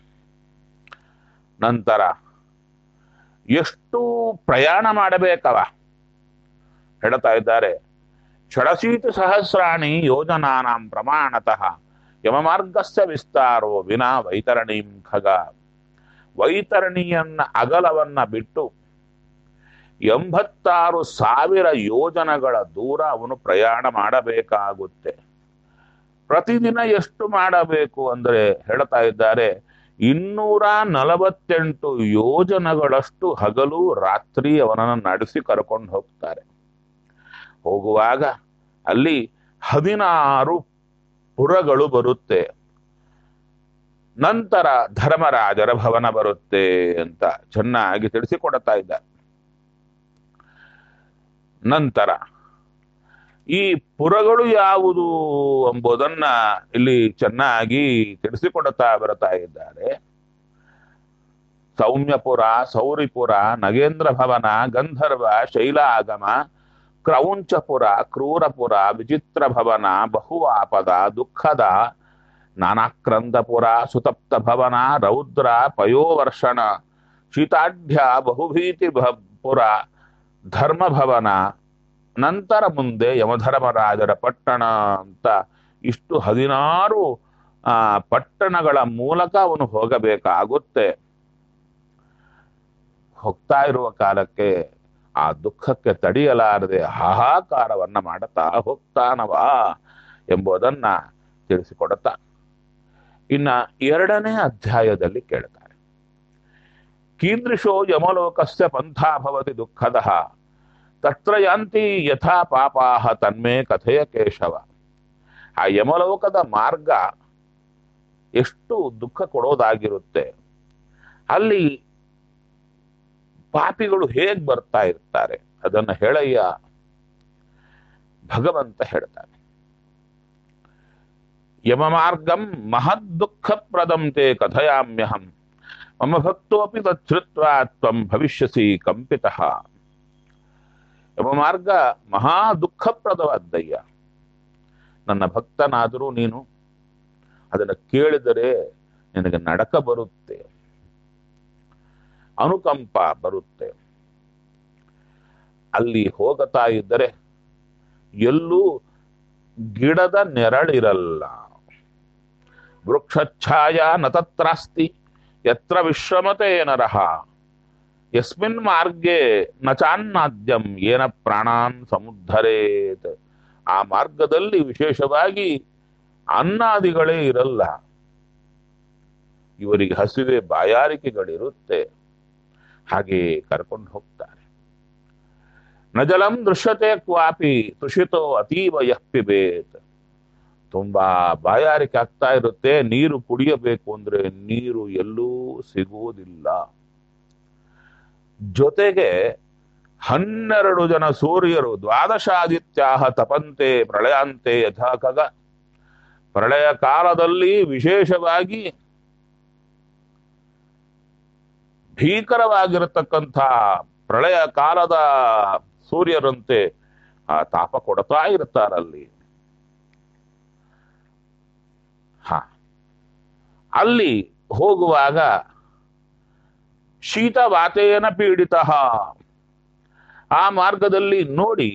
Speaker 1: ನಂತರ ಎಷ್ಟು ಪ್ರಯಾಣ ಮಾಡಬೇಕವ ಹೇಳ್ತಾ ಇದ್ದಾರೆ ಷಡಶೀತ ಸಹಸ್ರಾಣಿ ಯೋಜನಾನಾಂ ಪ್ರಮಾಣತಃ ಯಮಮಾರ್ಗಸ್ಯ ವಿಸ್ತಾರೋ ವಿನಾ ವೈತರಣೀಂ ಖಗ ವೈತರಣಿಯನ್ನ ಅಗಲವನ್ನ ಬಿಟ್ಟು ಎಂಬತ್ತಾರು ಸಾವಿರ ಯೋಜನಗಳ ದೂರ ಅವನು ಪ್ರಯಾಣ ಮಾಡಬೇಕಾಗುತ್ತೆ ಪ್ರತಿದಿನ ಎಷ್ಟು ಮಾಡಬೇಕು ಅಂದ್ರೆ ಹೇಳ್ತಾ ಇದ್ದಾರೆ ಇನ್ನೂರ ನಲವತ್ತೆಂಟು ಯೋಜನಗಳಷ್ಟು ಹಗಲು ರಾತ್ರಿ ಅವನನ್ನು ನಡೆಸಿ ಕರ್ಕೊಂಡು ಹೋಗ್ತಾರೆ ಹೋಗುವಾಗ ಅಲ್ಲಿ ಹದಿನಾರು ಪುರಗಳು ಬರುತ್ತೆ ನಂತರ ಧರ್ಮರಾಜರ ಭವನ ಬರುತ್ತೆ ಅಂತ ಚೆನ್ನಾಗಿ ತಿಳಿಸಿಕೊಡ್ತಾ ಇದ್ದಾರೆ ನಂತರ ಈ ಪುರಗಳು ಯಾವುದು ಎಂಬುದನ್ನ ಇಲ್ಲಿ ಚೆನ್ನಾಗಿ ತಿಳಿಸಿಕೊಡುತ್ತಾ ಬರ್ತಾ ಇದ್ದಾರೆ ಸೌಮ್ಯಪುರ ಸೌರಿಪುರ ನಗೇಂದ್ರ ಭವನ ಗಂಧರ್ವ ಶೈಲಾಗಮ ಕ್ರೌಂಚಪುರ ಕ್ರೂರಪುರ ವಿಚಿತ್ರ ಭವನ ಬಹುವಾಪದ ದುಃಖದ ನಾನಾಕ್ರಂದಪುರ ಸುತಪ್ತ ಭವನ ರೌದ್ರ ಪಯೋವರ್ಷಣ ಶೀತಾಢ್ಯ ಬಹುಭೀತಿ ಭ- ಪುರ ಧರ್ಮಭವನ ನಂತರ ಮುಂದೆ ಯಮಧರ್ಮರಾಜರ ಪಟ್ಟಣ ಅಂತ ಇಷ್ಟು ಹದಿನಾರು ಆ ಪಟ್ಟಣಗಳ ಮೂಲಕ ಅವನು ಹೋಗಬೇಕಾಗುತ್ತೆ ಹೋಗ್ತಾ ಇರುವ ಕಾಲಕ್ಕೆ ಆ ದುಃಖಕ್ಕೆ ತಡೆಯಲಾರದೆ ಹಾಹಾಕಾರವನ್ನ ಮಾಡುತ್ತಾ ಹೋಗ್ತಾನವಾ ಎಂಬುದನ್ನ ತಿಳಿಸಿಕೊಡುತ್ತಾ ಇನ್ನ ಎರಡನೇ ಅಧ್ಯಾಯದಲ್ಲಿ ಕೇಳ್ತಾರೆ ಕೀದೃಶೋ ಯಮಲೋಕಸ್ಯ ಪಂಥಾ ಭವತಿ ದುಃಖದ ತತ್ರ ಯಾಂತಿ ಯಥಾ ಪಾಪಾಹ ತನ್ಮೇ ಕಥೆಯ ಕೇಶವ ಆ ಯಮಲೋಕದ ಮಾರ್ಗ ಎಷ್ಟು ದುಃಖ ಕೊಡೋದಾಗಿರುತ್ತೆ ಅಲ್ಲಿ ಪಾಪಿಗಳು ಹೇಗ್ ಬರ್ತಾ ಇರ್ತಾರೆ ಅದನ್ನ ಹೇಳಯ್ಯ ಭಗವಂತ ಹೇಳ್ತಾನೆ ಯಮ ಮಾರ್ಗಂ ಮಹದ್ ದುಃಖ ಪ್ರದಂ ತೇ ಕಥಯಾಮ್ಯಹಂ ಮಮ ಭಕ್ತೋಪಿ ತಚ್ಛ್ರುತ್ವಾ ತ್ವಂ ಭವಿಷ್ಯಸಿ ಕಂಪಿತಃ ಯಮ ಮಾರ್ಗ ಮಹಾ ದುಃಖಪ್ರದವಾದ್ದಯ್ಯ ನನ್ನ ಭಕ್ತನಾದರೂ ನೀನು ಅದನ್ನು ಕೇಳಿದರೆ ನಿನಗೆ ನಡಕ ಬರುತ್ತೆ ಅನುಕಂಪ ಬರುತ್ತೆ ಅಲ್ಲಿ ಹೋಗುತ್ತಾ ಇದ್ದರೆ ಎಲ್ಲೂ ಗಿಡದ ನೆರಳಿರಲ್ಲ ವೃಕ್ಷಛಾಯ ನತತ್ರಾಸ್ತಿ ಯತ್ರ ವಿಶ್ರಮತೆ ನರಹ ಯಸ್ಮಿನ್ ಮಾರ್ಗೆ ನ ಚಾನ್ನಾದ್ಯಂ ಏನ ಪ್ರಾಣಾನ್ ಸಮುದ್ಧರೇತ್ ಆ ಮಾರ್ಗದಲ್ಲಿ ವಿಶೇಷವಾಗಿ ಅನ್ನಾದಿಗಳೇ ಇರಲ್ಲ ಇವರಿಗೆ ಹಸಿವೆ ಬಾಯಾರಿಕೆಗಳಿರುತ್ತೆ ಹಾಗೆ ಕರ್ಕೊಂಡು ಹೋಗ್ತಾರೆ ನಜಲಂ ದೃಶ್ಯತೆ ಕ್ವಾಪಿ ತುಷಿತೋ ಅತೀವ ಯಃ ಪಿಬೇತ್ ತುಂಬಾ ಬಾಯಾರಿಕೆ ಆಗ್ತಾ ಇರುತ್ತೆ ನೀರು ಕುಡಿಯಬೇಕು ಅಂದ್ರೆ ನೀರು ಎಲ್ಲೂ ಸಿಗುವುದಿಲ್ಲ ಜೊತೆಗೆ ಹನ್ನೆರಡು ಜನ ಸೂರ್ಯರು ದ್ವಾದಶಾದಿತ್ಯಾಹ ತಪಂತೆ ಪ್ರಳಯಾಂತೆ ಯಥಾ ಖಗ ಪ್ರಳಯ ಕಾಲದಲ್ಲಿ ವಿಶೇಷವಾಗಿ ಭೀಕರವಾಗಿರತಕ್ಕಂಥ ಪ್ರಳಯ ಕಾಲದ ಸೂರ್ಯರಂತೆ ಆ ತಾಪ ಕೊಡ್ತಾ ಇರ್ತಾರಲ್ಲಿ ಹ ಅಲ್ಲಿ ಹೋಗುವಾಗ ಶೀತವಾತೇನ ಪೀಡಿತ ಆ ಮಾರ್ಗದಲ್ಲಿ ನೋಡಿ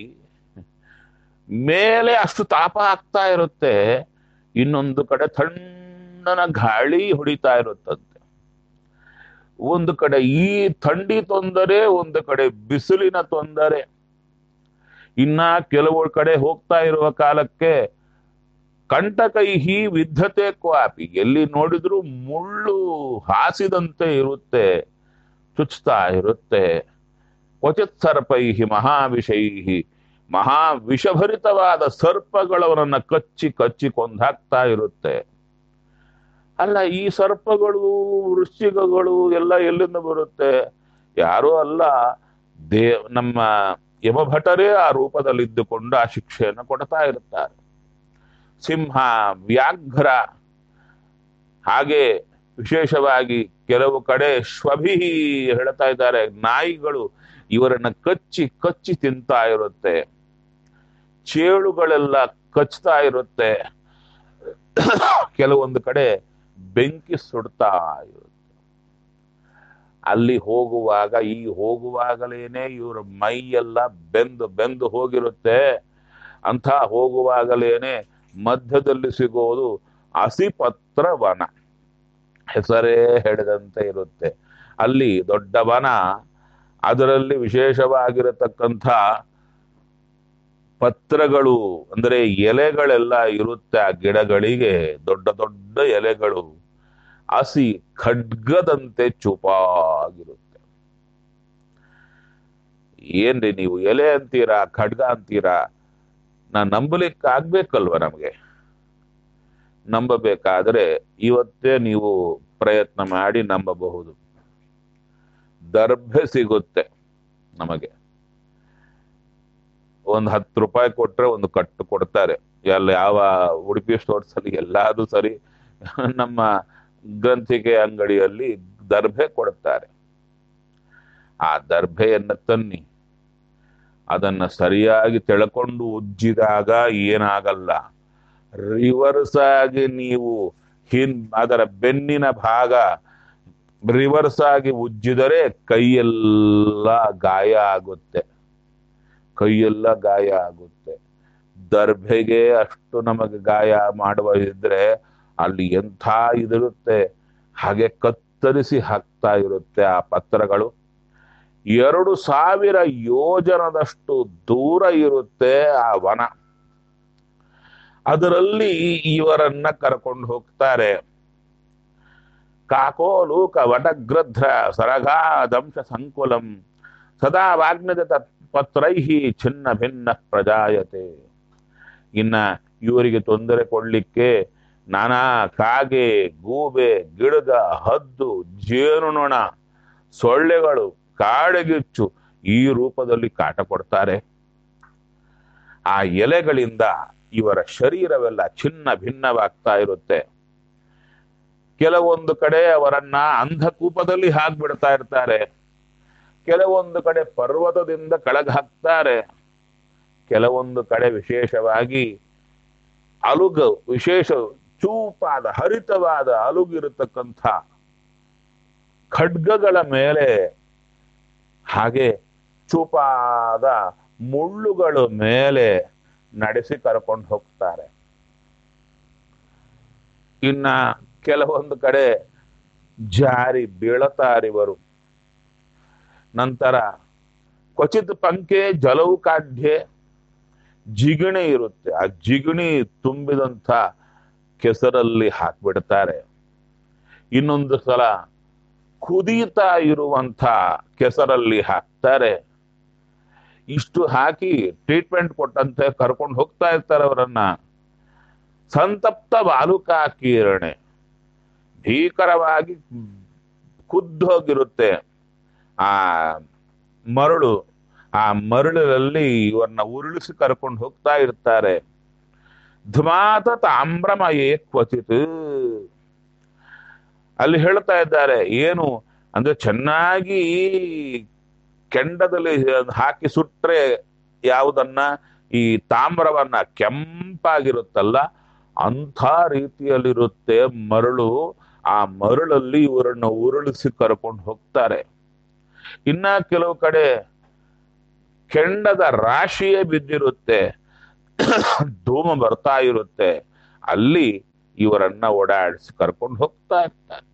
Speaker 1: ಮೇಲೆ ಅಷ್ಟು ತಾಪ ಆಗ್ತಾ ಇರುತ್ತೆ ಇನ್ನೊಂದು ಕಡೆ ತಣ್ಣನ ಗಾಳಿ ಹೊಡಿತಾ ಇರುತ್ತಂತೆ ಒಂದು ಕಡೆ ಈ ಥಂಡಿ ತೊಂದರೆ ಒಂದು ಕಡೆ ಬಿಸಿಲಿನ ತೊಂದರೆ ಇನ್ನ ಕೆಲವು ಕಡೆ ಹೋಗ್ತಾ ಇರುವ ಕಾಲಕ್ಕೆ ಕಂಟಕೈಹಿ ವಿದ್ಧತೆ ಕ್ವಾಪಿ ಎಲ್ಲಿ ನೋಡಿದ್ರು ಮುಳ್ಳು ಹಾಸಿದಂತೆ ಇರುತ್ತೆ ಚುಚ್ತಾ ಇರುತ್ತೆ ಕ್ವಚಿತ್ ಸರ್ಪೈಹಿ ಮಹಾವಿಷೈಹಿ ಮಹಾ ವಿಷಭರಿತವಾದ ಸರ್ಪಗಳವರನ್ನ ಕಚ್ಚಿ ಕಚ್ಚಿ ಕೊಂದಾಕ್ತಾ ಇರುತ್ತೆ ಅಲ್ಲ ಈ ಸರ್ಪಗಳು ವೃಶ್ಚಿಕಗಳು ಎಲ್ಲ ಎಲ್ಲಿಂದ ಬರುತ್ತೆ ಯಾರೂ ಅಲ್ಲ ದೇ ನಮ್ಮ ಯಮಭಟರೇ ಆ ರೂಪದಲ್ಲಿದ್ದುಕೊಂಡು ಆ ಶಿಕ್ಷೆಯನ್ನು ಕೊಡ್ತಾ ಇರ್ತಾರೆ ಸಿಂಹ ವ್ಯಾಘ್ರ ಹಾಗೆ ವಿಶೇಷವಾಗಿ ಕೆಲವು ಕಡೆ ಶ್ವಭಿ ಹೇಳ್ತಾ ಇದ್ದಾರೆ ನಾಯಿಗಳು ಇವರನ್ನ ಕಚ್ಚಿ ಕಚ್ಚಿ ತಿಂತಾ ಇರುತ್ತೆ ಚೇಳುಗಳೆಲ್ಲ ಕಚ್ತಾ ಇರುತ್ತೆ ಕೆಲವೊಂದು ಕಡೆ ಬೆಂಕಿ ಸುಡ್ತಾ ಇರುತ್ತೆ ಅಲ್ಲಿ ಹೋಗುವಾಗ ಈ ಹೋಗುವಾಗಲೇನೆ ಇವ್ರ ಮೈಯೆಲ್ಲ ಬೆಂದು ಬೆಂದು ಹೋಗಿರುತ್ತೆ ಅಂತ ಹೋಗುವಾಗಲೇನೆ ಮಧ್ಯದಲ್ಲಿ ಸಿಗೋದು ಹಸಿಪತ್ರ ವನ ಹೆಸರೇ ಹೇಳಿದಂತೆ ಇರುತ್ತೆ ಅಲ್ಲಿ ದೊಡ್ಡ ವನ ಅದರಲ್ಲಿ ವಿಶೇಷವಾಗಿರತಕ್ಕಂಥ ಪತ್ರಗಳು ಅಂದ್ರೆ ಎಲೆಗಳೆಲ್ಲ ಇರುತ್ತೆ ಆ ಗಿಡಗಳಿಗೆ ದೊಡ್ಡ ದೊಡ್ಡ ಎಲೆಗಳು ಹಸಿ ಖಡ್ಗದಂತೆ ಚುಪಾಗಿರುತ್ತೆ ಏನ್ರಿ ನೀವು ಎಲೆ ಅಂತೀರಾ ಖಡ್ಗ ಅಂತೀರಾ ನಾ ನಂಬಲಿಕ್ಕೆ ಆಗ್ಬೇಕಲ್ವ ನಮಗೆ ನಂಬಬೇಕಾದ್ರೆ ಇವತ್ತೇ ನೀವು ಪ್ರಯತ್ನ ಮಾಡಿ ನಂಬಬಹುದು ದರ್ಭೆ ಸಿಗುತ್ತೆ ನಮಗೆ ಒಂದು ಹತ್ತು ರೂಪಾಯಿ ಕೊಟ್ರೆ ಒಂದು ಕಟ್ಟು ಕೊಡ್ತಾರೆ ಎಲ್ಲ ಯಾವ ಉಡುಪಿ ಸ್ಟೋರ್ಸ್ ಅಲ್ಲಿ ಎಲ್ಲಾದು ಸರಿ ನಮ್ಮ ಗ್ರಂಥಿಕೆ ಅಂಗಡಿಯಲ್ಲಿ ದರ್ಭೆ ಕೊಡುತ್ತಾರೆ ಆ ದರ್ಭೆಯನ್ನ ತನ್ನಿ ಅದನ್ನ ಸರಿಯಾಗಿ ತೆಳ್ಕೊಂಡು ಉಜ್ಜಿದಾಗ ಏನಾಗಲ್ಲ ರಿವರ್ಸ್ ಆಗಿ ನೀವು ಹಿನ್ ಅದರ ಬೆನ್ನಿನ ಭಾಗ ರಿವರ್ಸ್ ಆಗಿ ಉಜ್ಜಿದರೆ ಕೈಯೆಲ್ಲ ಗಾಯ ಆಗುತ್ತೆ ಕೈಯೆಲ್ಲ ಗಾಯ ಆಗುತ್ತೆ ದರ್ಭೆಗೆ ಅಷ್ಟು ನಮಗೆ ಗಾಯ ಮಾಡುವ ಇದ್ರೆ ಅಲ್ಲಿ ಎಂಥ ಇದಿರುತ್ತೆ ಹಾಗೆ ಕತ್ತರಿಸಿ ಹಾಕ್ತಾ ಇರುತ್ತೆ ಆ ಪತ್ರಗಳು ಎರಡು ಸಾವಿರ ಯೋಜನದಷ್ಟು ದೂರ ಇರುತ್ತೆ ಆ ವನ ಅದರಲ್ಲಿ ಇವರನ್ನ ಕರ್ಕೊಂಡು ಹೋಗ್ತಾರೆ ಕಾಕೋಲೂಕ ವಟಗ್ರಧ್ರ ಸರಗಾ ದಂಶ ಸಂಕುಲಂ ಸದಾ ವಾಗ್ನದ ಪತ್ರೈಹಿ ಚಿನ್ನ ಭಿನ್ನ ಪ್ರಜಾಯತೆ ಇನ್ನ ಇವರಿಗೆ ತೊಂದರೆ ಕೊಡ್ಲಿಕ್ಕೆ ನಾನಾ ಕಾಗೆ ಗೂಬೆ ಗಿಡಗ ಹದ್ದು ಜೇನುನೊಣ ಸೊಳ್ಳೆಗಳು ಕಾಡೆಗಿಚ್ಚು ಈ ರೂಪದಲ್ಲಿ ಕಾಟ ಕೊಡ್ತಾರೆ ಆ ಎಲೆಗಳಿಂದ ಇವರ ಶರೀರವೆಲ್ಲ ಚಿನ್ನ ಭಿನ್ನವಾಗ್ತಾ ಇರುತ್ತೆ ಕೆಲವೊಂದು ಕಡೆ ಅವರನ್ನ ಅಂಧಕೂಪದಲ್ಲಿ ಹಾಕ್ಬಿಡ್ತಾ ಇರ್ತಾರೆ ಕೆಲವೊಂದು ಕಡೆ ಪರ್ವತದಿಂದ ಕೆಳಗೆ ಹಾಕ್ತಾರೆ ಕೆಲವೊಂದು ಕಡೆ ವಿಶೇಷವಾಗಿ ಅಲುಗು ವಿಶೇಷ ಚೂಪಾದ ಹರಿತವಾದ ಅಲುಗಿರತಕ್ಕಂಥ ಖಡ್ಗಗಳ ಮೇಲೆ ಹಾಗೆ ಚೂಪಾದ ಮುಳ್ಳುಗಳ ಮೇಲೆ ನಡೆಸಿ ಕರ್ಕೊಂಡು ಹೋಗ್ತಾರೆ ಇನ್ನ ಕೆಲವೊಂದು ಕಡೆ ಜಾರಿ ಬೀಳತಾರಿವರು ನಂತರ ಕ್ವಚಿತ್ ಪಂಕೆ ಜಲವು ಕಾಢ್ಯೆ ಜಿಗಣಿ ಇರುತ್ತೆ ಆ ಜಿಗಣಿ ತುಂಬಿದಂಥ ಕೆಸರಲ್ಲಿ ಹಾಕ್ಬಿಡ್ತಾರೆ ಇನ್ನೊಂದು ಸಲ ಕುದೀತಾ ಇರುವಂಥ ಕೆಸರಲ್ಲಿ ಹಾಕ್ತಾರೆ ಇಷ್ಟು ಹಾಕಿ ಟ್ರೀಟ್ಮೆಂಟ್ ಕೊಟ್ಟಂತೆ ಕರ್ಕೊಂಡು ಹೋಗ್ತಾ ಇರ್ತಾರೆ ಅವರನ್ನ ಸಂತಪ್ತ ಬಾಲುಕಾ ಕೀರಣೆ ಭೀಕರವಾಗಿ ಕುದ್ದೋಗಿರುತ್ತೆ ಆ ಮರಳು ಆ ಮರಳಿನಲ್ಲಿ ಇವರನ್ನ ಉರುಳಿಸಿ ಕರ್ಕೊಂಡು ಹೋಗ್ತಾ ಇರ್ತಾರೆ ಧುಮಾತ ತಾಮ್ರಮಯೇ ಕ್ವಚಿತ್ ಅಲ್ಲಿ ಹೇಳ್ತಾ ಇದ್ದಾರೆ ಏನು ಅಂದ್ರೆ ಚೆನ್ನಾಗಿ ಕೆಂಡದಲ್ಲಿ ಹಾಕಿ ಸುಟ್ರೆ ಯಾವುದನ್ನ ಈ ತಾಮ್ರವನ್ನ ಕೆಂಪಾಗಿರುತ್ತಲ್ಲ ಅಂಥ ರೀತಿಯಲ್ಲಿರುತ್ತೆ ಮರಳು ಆ ಮರಳಲ್ಲಿ ಇವರನ್ನ ಉರುಳಿಸಿ ಕರ್ಕೊಂಡು ಹೋಗ್ತಾರೆ ಇನ್ನ ಕೆಲವು ಕಡೆ ಕೆಂಡದ ರಾಶಿಯೇ ಬಿದ್ದಿರುತ್ತೆ ಧೂಮ ಬರ್ತಾ ಇರುತ್ತೆ ಅಲ್ಲಿ ಇವರನ್ನ ಓಡಾಡಿಸಿ ಕರ್ಕೊಂಡು ಹೋಗ್ತಾ ಇರ್ತಾರೆ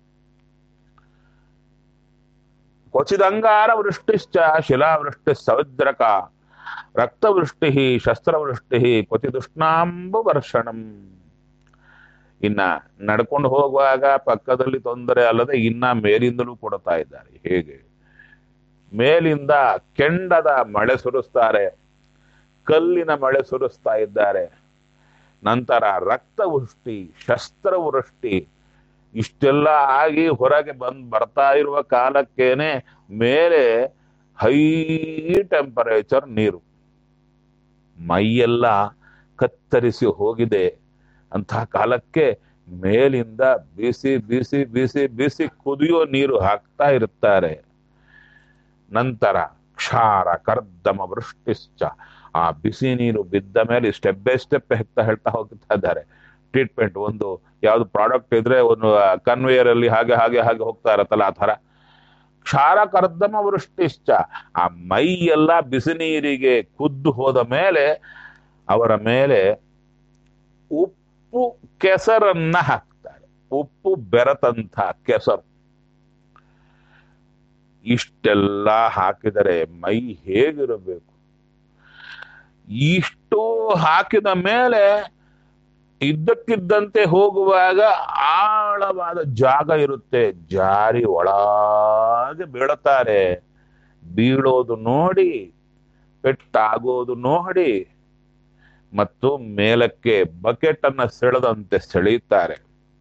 Speaker 1: ಕ್ವಚಿದಂಗಾರ ವೃಷ್ಟಿಶ್ಚ ಶಿಲಾವೃಷ್ಟಿ ಸವಿದ್ರಕ ರಕ್ತವೃಷ್ಟಿ ಶಸ್ತ್ರವೃಷ್ಟಿ ಕ್ವಚಿದುಷ್ಣಾಂಬು ವರ್ಷಣಂ ಇನ್ನ ನಡ್ಕೊಂಡು ಹೋಗುವಾಗ ಪಕ್ಕದಲ್ಲಿ ತೊಂದರೆ ಅಲ್ಲದೆ ಇನ್ನ ಮೇಲಿಂದಲೂ ಕೊಡ್ತಾ ಇದ್ದಾರೆ ಹೇಗೆ ಮೇಲಿಂದ ಕೆಂಡದ ಮಳೆ ಸುರಿಸ್ತಾರೆ ಕಲ್ಲಿನ ಮಳೆ ಸುರಿಸ್ತಾ ಇದ್ದಾರೆ ನಂತರ ರಕ್ತವೃಷ್ಟಿ ಶಸ್ತ್ರವೃಷ್ಟಿ ಇಷ್ಟೆಲ್ಲ ಆಗಿ ಹೊರಗೆ ಬಂದ್ ಬರ್ತಾ ಇರುವ ಕಾಲಕ್ಕೇನೆ ಮೇಲೆ ಹೈ ಟೆಂಪರೇಚರ್ ನೀರು ಮೈಯೆಲ್ಲ ಕತ್ತರಿಸಿ ಹೋಗಿದೆ ಅಂತಹ ಕಾಲಕ್ಕೆ ಮೇಲಿಂದ ಬಿಸಿ ಬಿಸಿ ಬಿಸಿ ಬಿಸಿ ಕುದಿಯೋ ನೀರು ಹಾಕ್ತಾ ಇರುತ್ತಾರೆ ನಂತರ ಕ್ಷಾರ ಕರ್ದಮ ವೃಷ್ಟಿಶ್ಚ ಆ ಬಿಸಿ ನೀರು ಬಿದ್ದ ಮೇಲೆ ಸ್ಟೆಪ್ ಬೈ ಸ್ಟೆಪ್ ಹೇಳ್ತಾ ಹೇಳ್ತಾ ಹೋಗ್ತಾ ಇದ್ದಾರೆ ಟ್ರೀಟ್ಮೆಂಟ್ ಒಂದು ಯಾವ್ದು ಪ್ರಾಡಕ್ಟ್ ಇದ್ರೆ ಒಂದು ಕನ್ವೇಯರ್ ಅಲ್ಲಿ ಹಾಗೆ ಹಾಗೆ ಹಾಗೆ ಹೋಗ್ತಾ ಇರತ್ತಲ್ಲ ಆ ತರ ಕ್ಷಾರ ಕರ್ದಮ ವೃಷ್ಟಿಶ್ಚ ಆ ಮೈ ಎಲ್ಲ ಬಿಸಿ ನೀರಿಗೆ ಕುದ್ದು ಹೋದ ಮೇಲೆ ಅವರ ಮೇಲೆ ಉಪ್ಪು ಕೆಸರನ್ನ ಹಾಕ್ತಾರೆ ಉಪ್ಪು ಬೆರತಂಥ ಕೆಸರು ಇಷ್ಟೆಲ್ಲ ಹಾಕಿದರೆ ಮೈ ಹೇಗಿರಬೇಕು ಇಷ್ಟು ಹಾಕಿದ ಮೇಲೆ ಇದ್ದಕ್ಕಿದ್ದಂತೆ ಹೋಗುವಾಗ ಆಳವಾದ ಜಾಗ ಇರುತ್ತೆ ಜಾರಿ ಒಳಗೆ ಬೀಳುತ್ತಾರೆ ಬೀಳೋದು ನೋಡಿ ಪೆಟ್ಟಾಗೋದು ನೋಡಿ ಮತ್ತು ಮೇಲಕ್ಕೆ ಬಕೆಟ್ ಅನ್ನ ಸೆಳೆದಂತೆ ಸೆಳೆಯುತ್ತಾರೆ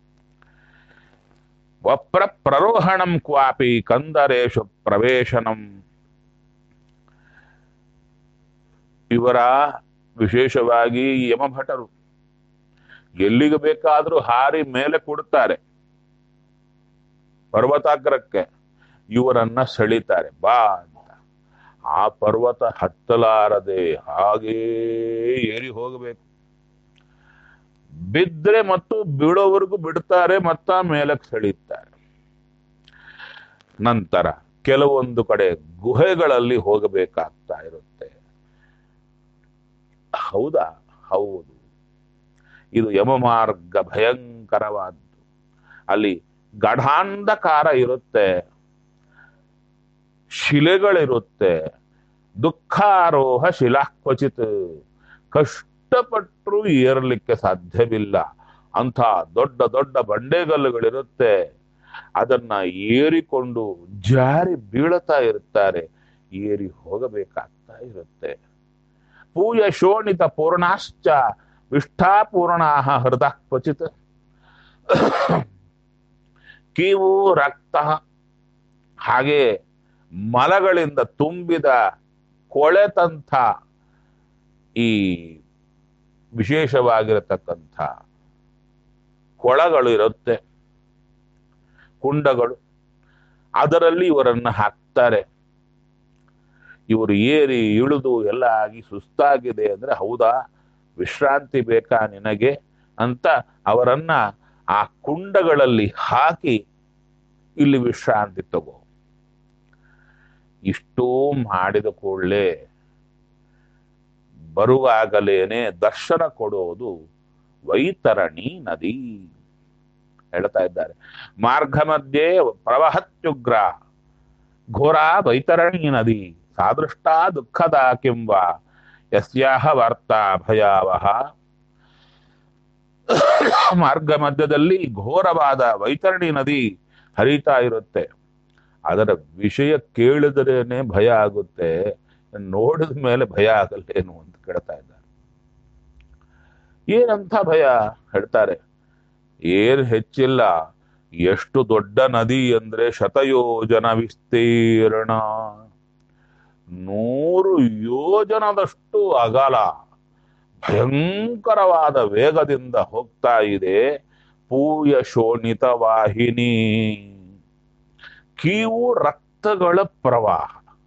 Speaker 1: ವಪ್ರ ಪ್ರರೋಹಣಂ ಕ್ವಾಪಿ ಕಂದರೇಶು ಪ್ರವೇಶನಂ ಇವರ ವಿಶೇಷವಾಗಿ ಯಮಭಟರು ಎಲ್ಲಿಗೆ ಬೇಕಾದ್ರೂ ಹಾರಿ ಮೇಲೆ ಕೊಡುತ್ತಾರೆ ಪರ್ವತಾಗ್ರಕ್ಕೆ ಇವರನ್ನ ಸೆಳಿತಾರೆ ಬಾ ಅಂತ ಆ ಪರ್ವತ ಹತ್ತಲಾರದೆ ಹಾಗೇ ಏರಿ ಹೋಗಬೇಕು ಬಿದ್ರೆ ಮತ್ತು ಬೀಳೋವರೆಗೂ ಬಿಡ್ತಾರೆ ಮತ್ತ ಮೇಲಕ್ಕೆ ಸೆಳೀತಾರೆ ನಂತರ ಕೆಲವೊಂದು ಕಡೆ ಗುಹೆಗಳಲ್ಲಿ ಹೋಗಬೇಕಾಗ್ತಾ ಇರುತ್ತೆ ಹೌದಾ ಹೌದು ಇದು ಯಮಮಾರ್ಗ ಭಯಂಕರವಾದ್ದು ಅಲ್ಲಿ ಗಾಢಾಂಧಕಾರ ಇರುತ್ತೆ ಶಿಲೆಗಳಿರುತ್ತೆ ದುಃಖಾರೋಹ ಶಿಲಾಕ್ವಚಿತ್ ಕಷ್ಟಪಟ್ಟರು ಏರಲಿಕ್ಕೆ ಸಾಧ್ಯವಿಲ್ಲ ಅಂಥ ದೊಡ್ಡ ದೊಡ್ಡ ಬಂಡೆಗಲ್ಲುಗಳಿರುತ್ತೆ ಅದನ್ನ ಏರಿಕೊಂಡು ಜಾರಿ ಬೀಳುತ್ತಾ ಇರುತ್ತಾರೆ ಏರಿ ಹೋಗಬೇಕಾಗ್ತಾ ಇರುತ್ತೆ ಪೂಯ ಶೋಣಿತ ಪೂರ್ಣಾಶ್ಚ ವಿಷ್ಠಾಪೂರ್ಣಾ ಹೃದಯ ಕ್ವಚಿತ್ ಕೀವು ರಕ್ತ ಹಾಗೆ ಮಲಗಳಿಂದ ತುಂಬಿದ ಕೊಳೆತಂಥ ಈ ವಿಶೇಷವಾಗಿರತಕ್ಕಂಥ ಕೊಳಗಳು ಇರುತ್ತೆ ಕುಂಡಗಳು ಅದರಲ್ಲಿ ಇವರನ್ನ ಹಾಕ್ತಾರೆ ಇವರು ಏರಿ ಇಳಿದು ಎಲ್ಲ ಆಗಿ ಸುಸ್ತಾಗಿದೆ ಅಂದ್ರೆ ಹೌದಾ ವಿಶ್ರಾಂತಿ ಬೇಕಾ ನಿನಗೆ ಅಂತ ಅವರನ್ನ ಆ ಕುಂಡಗಳಲ್ಲಿ ಹಾಕಿ ಇಲ್ಲಿ ವಿಶ್ರಾಂತಿ ತಗೋ ಇಷ್ಟೂ ಮಾಡಿದ ಕೂಡಲೇ ಬರುವಾಗಲೇನೆ ದರ್ಶನ ಕೊಡೋದು ವೈತರಣಿ ನದಿ ಹೇಳ್ತಾ ಇದ್ದಾರೆ ಮಾರ್ಗ ಮಧ್ಯೆ ಪ್ರವಹತ್ಯುಗ್ರ ಘೋರ ವೈತರಣಿ ನದಿ ಸಾದೃಷ್ಟ ದುಃಖದ ಕಿಂವ ಯಸ್ಯಾಹ ವಾರ್ತಾ ಭಯಾವಹ ಮಾರ್ಗ ಮಧ್ಯದಲ್ಲಿ ಘೋರವಾದ ವೈತರಣಿ ನದಿ ಹರಿತಾ ಇರುತ್ತೆ ಅದರ ವಿಷಯ ಕೇಳಿದ್ರೇನೆ ಭಯ ಆಗುತ್ತೆ ನೋಡಿದ ಮೇಲೆ ಭಯ ಆಗಲ್ಲೇನು ಅಂತ ಕೇಳ್ತಾ ಇದ್ದಾರೆ ಏನಂತ ಭಯ ಹೇಳ್ತಾರೆ ಏನ್ ಹೆಚ್ಚಿಲ್ಲ ಎಷ್ಟು ದೊಡ್ಡ ನದಿ ಅಂದ್ರೆ ಶತಯೋಜನ ವಿಸ್ತೀರ್ಣ ನೂರು ಯೋಜನದಷ್ಟು ಅಗಲ ಭಯಂಕರವಾದ ವೇಗದಿಂದ ಹೋಗ್ತಾ ಇದೆ ಪೂಯ ಶೋಣಿತ ವಾಹಿನಿ ಕೀವು ರಕ್ತಗಳ ಪ್ರವಾಹ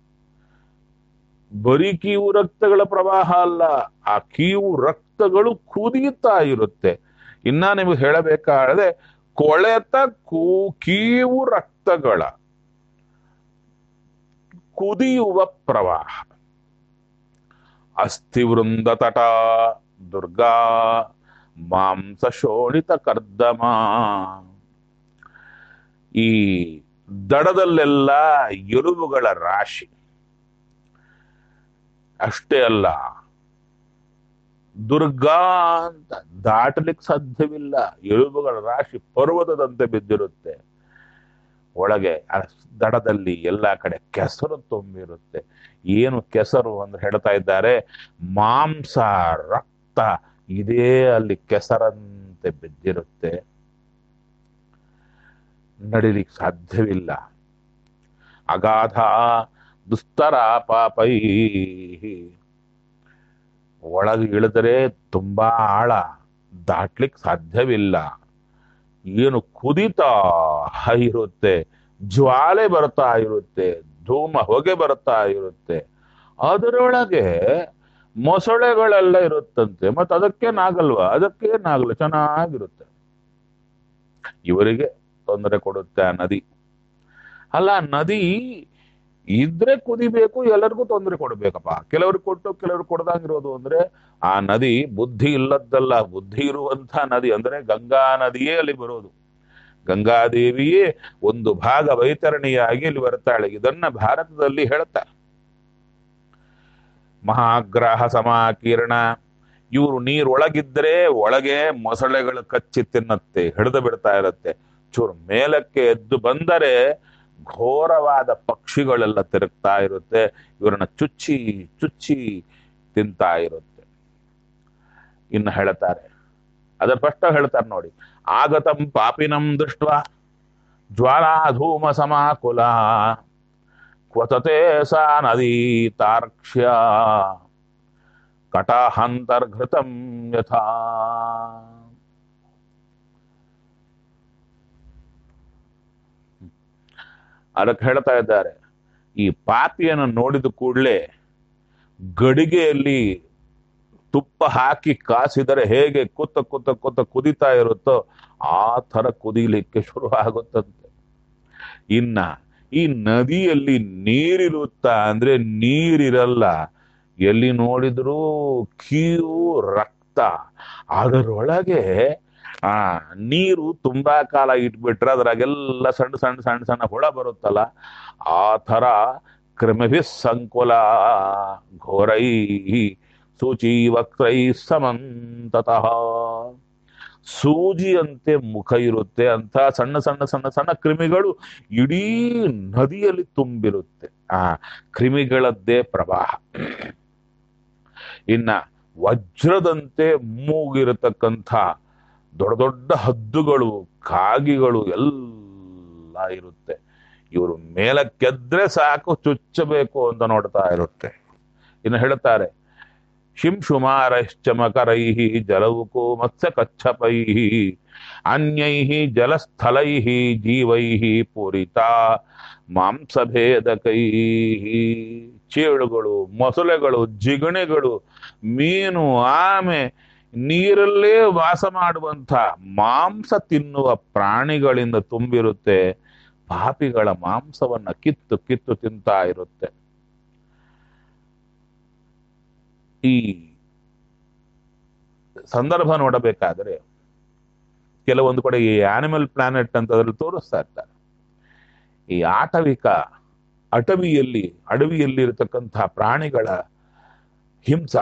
Speaker 1: ಬರೀ ಕೀವು ರಕ್ತಗಳ ಪ್ರವಾಹ ಅಲ್ಲ ಆ ಕೀವು ರಕ್ತಗಳು ಕುದಿಯುತ್ತಾ ಇರುತ್ತೆ ಇನ್ನ ನಿಮಗೆ ಹೇಳಬೇಕಾದ್ರೆ ಕೊಳೆತ ಕೂ ಕೀವು ರಕ್ತಗಳ ಕುದಿಯುವ ಪ್ರವಾಹ ಅಸ್ಥಿವೃಂದ ತಟ ದುರ್ಗಾ ಮಾಂಸ ಶೋಣಿತ ಕರ್ದಮ ಈ ದಡದಲ್ಲೆಲ್ಲ ಎಲುಬುಗಳ ರಾಶಿ ಅಷ್ಟೇ ಅಲ್ಲ ದುರ್ಗಾ ಅಂತ ದಾಟಲಿಕ್ಕೆ ಸಾಧ್ಯವಿಲ್ಲ ಎಲುಬುಗಳ ರಾಶಿ ಪರ್ವತದಂತೆ ಬಿದ್ದಿರುತ್ತೆ ಒಳಗೆ ಆ ದಡದಲ್ಲಿ ಎಲ್ಲ ಕಡೆ ಕೆಸರು ತುಂಬಿರುತ್ತೆ ಏನು ಕೆಸರು ಅಂದ್ರೆ ಹೇಳ್ತಾ ಇದ್ದಾರೆ ಮಾಂಸ ರಕ್ತ ಇದೇ ಅಲ್ಲಿ ಕೆಸರಂತೆ ಬಿದ್ದಿರುತ್ತೆ ನಡಿಲಿಕ್ಕೆ ಸಾಧ್ಯವಿಲ್ಲ ಅಗಾಧ ದುಸ್ತರ ಪಾಪೈ ಒಳಗೆ ಇಳಿದರೆ ತುಂಬಾ ಆಳ ದಾಟ್ಲಿಕ್ಕೆ ಸಾಧ್ಯವಿಲ್ಲ ಏನು ಕುದಿತಾ ಇರುತ್ತೆ ಜ್ವಾಲೆ ಬರ್ತಾ ಇರುತ್ತೆ ಧೂಮ ಹೊಗೆ ಬರ್ತಾ ಇರುತ್ತೆ ಅದರೊಳಗೆ ಮೊಸಳೆಗಳೆಲ್ಲ ಇರುತ್ತಂತೆ ಮತ್ತೆ ಅದಕ್ಕೇನಾಗಲ್ವಾ ಅದಕ್ಕೇನಾಗಲ್ಲ ಚೆನ್ನಾಗಿರುತ್ತೆ ಇವರಿಗೆ ತೊಂದರೆ ಕೊಡುತ್ತೆ ಆ ನದಿ ಅಲ್ಲ ನದಿ ಇದ್ರೆ ಕುದಿಬೇಕು ಎಲ್ಲರಿಗೂ ತೊಂದರೆ ಕೊಡ್ಬೇಕಪ್ಪ ಕೆಲವ್ರಿಗೆ ಕೊಟ್ಟು ಕೆಲವ್ರಿಗೆ ಕೊಡದಂಗಿರೋದು ಅಂದ್ರೆ ಆ ನದಿ ಬುದ್ಧಿ ಇಲ್ಲದ್ದಲ್ಲ ಬುದ್ಧಿ ಇರುವಂತ ನದಿ ಅಂದ್ರೆ ಗಂಗಾ ನದಿಯೇ ಅಲ್ಲಿ ಬರೋದು ಗಂಗಾದೇವಿಯೇ ಒಂದು ಭಾಗ ವೈತರಣಿಯಾಗಿ ಇಲ್ಲಿ ಬರ್ತಾಳೆ ಇದನ್ನ ಭಾರತದಲ್ಲಿ ಹೇಳ್ತಾರೆ ಮಹಾಗ್ರಹ ಸಮಾಕೀರ್ಣ ಇವರು ನೀರೊಳಗಿದ್ರೆ ಒಳಗೆ ಮೊಸಳೆಗಳು ಕಚ್ಚಿ ತಿನ್ನತ್ತೆ ಹಿಡಿದು ಬಿಡ್ತಾ ಇರತ್ತೆ ಚೂರು ಮೇಲಕ್ಕೆ ಎದ್ದು ಬಂದರೆ ಘೋರವಾದ ಪಕ್ಷಿಗಳೆಲ್ಲ ತಿರುಗ್ತಾ ಇರುತ್ತೆ ಇವರನ್ನ ಚುಚ್ಚಿ ಚುಚ್ಚಿ ತಿಂತಾ ಇರುತ್ತೆ ಇನ್ನು ಹೇಳ್ತಾರೆ ಅದರ ಸ್ಪಷ್ಟ ಹೇಳ್ತಾರೆ ನೋಡಿ ಆಗತಂ ಪಾಪಿನಂ ದೃಷ್ಟ ಜ್ವಾಲಾಧೂಮ ಸಮಾಕುಲ ಕ್ವತತೆ ಸಾ ನದೀ ತಾರ್ಕ್ಷ್ಯ ಕಟಾಹಂತರ್ಘೃತಂ ಯಥಾ ಅದಕ್ಕೆ ಹೇಳ್ತಾ ಇದ್ದಾರೆ ಈ ಪಾಪಿಯನ್ನು ನೋಡಿದ ಕೂಡಲೇ ಗಡಿಗೆಯಲ್ಲಿ ತುಪ್ಪ ಹಾಕಿ ಕಾಸಿದರೆ ಹೇಗೆ ಕುತ್ತ ಕುತ್ತ ಕುತ್ತ ಕುದಿತಾ ಇರುತ್ತೋ ಆ ಥರ ಕುದಿಲಿಕ್ಕೆ ಶುರು ಆಗುತ್ತಂತೆ ಇನ್ನ ಈ ನದಿಯಲ್ಲಿ ನೀರಿರುತ್ತಾ ಅಂದ್ರೆ ನೀರಿರಲ್ಲ ಎಲ್ಲಿ ನೋಡಿದ್ರೂ ಕೀವು ರಕ್ತ ಅದರೊಳಗೆ ಆ ನೀರು ತುಂಬಾ ಕಾಲ ಇಟ್ಬಿಟ್ರೆ ಅದ್ರಾಗೆಲ್ಲ ಸಣ್ಣ ಸಣ್ಣ ಸಣ್ಣ ಸಣ್ಣ ಹುಳ ಬರುತ್ತಲ್ಲ ಆ ಥರ ಕ್ರಿಮಿಭಿ ಸಂಕುಲ ಘೋರೈ ಸೂಚಿ ವಕ್ರೈ ಸಮಂತತಃ ಸೂಜಿಯಂತೆ ಮುಖ ಇರುತ್ತೆ ಅಂತ ಸಣ್ಣ ಸಣ್ಣ ಸಣ್ಣ ಸಣ್ಣ ಕ್ರಿಮಿಗಳು ಇಡೀ ನದಿಯಲ್ಲಿ ತುಂಬಿರುತ್ತೆ ಆ ಕ್ರಿಮಿಗಳದ್ದೇ ಪ್ರವಾಹ ಇನ್ನ ವಜ್ರದಂತೆ ಮೂಗಿರತಕ್ಕಂಥ ದೊಡ್ಡ ದೊಡ್ಡ ಹದ್ದುಗಳು ಕಾಗಿಗಳು ಎಲ್ಲ ಇರುತ್ತೆ ಇವರು ಮೇಲಕ್ಕೆದ್ರೆ ಸಾಕು ಚುಚ್ಚಬೇಕು ಅಂತ ನೋಡ್ತಾ ಇರುತ್ತೆ ಇನ್ನು ಹೇಳ್ತಾರೆ ಶಿಂಶುಮಾರಶ್ಚಮಕರೈ ಜಲವುಕೋ ಮತ್ಸ್ಯ ಕಚ್ಚಪೈ ಅನ್ಯೈ ಜಲಸ್ಥಲೈ ಜೀವೈ ಪೂರಿತ ಮಾಂಸಭೇದಕೈ ಚೇಳುಗಳು ಮೊಸಳೆಗಳು ಜಿಗಣೆಗಳು ಮೀನು ಆಮೆ ನೀರಲ್ಲೇ ವಾಸ ಮಾಡುವಂಥ ಮಾಂಸ ತಿನ್ನುವ ಪ್ರಾಣಿಗಳಿಂದ ತುಂಬಿರುತ್ತೆ ಪಾಪಿಗಳ ಮಾಂಸವನ್ನ ಕಿತ್ತು ಕಿತ್ತು ತಿಂತಾ ಇರುತ್ತೆ ಈ ಸಂದರ್ಭ ನೋಡಬೇಕಾದ್ರೆ ಕೆಲವೊಂದು ಕಡೆ ಈ ಆನಿಮಲ್ ಪ್ಲಾನೆಟ್ ಅಂತ ಅದ್ರಲ್ಲಿ ತೋರಿಸ್ತಾ ಇರ್ತಾರೆ ಈ ಆಟವಿಕ ಅಟವಿಯಲ್ಲಿ ಅಡವಿಯಲ್ಲಿ ಇರತಕ್ಕಂತಹ ಪ್ರಾಣಿಗಳ ಹಿಂಸ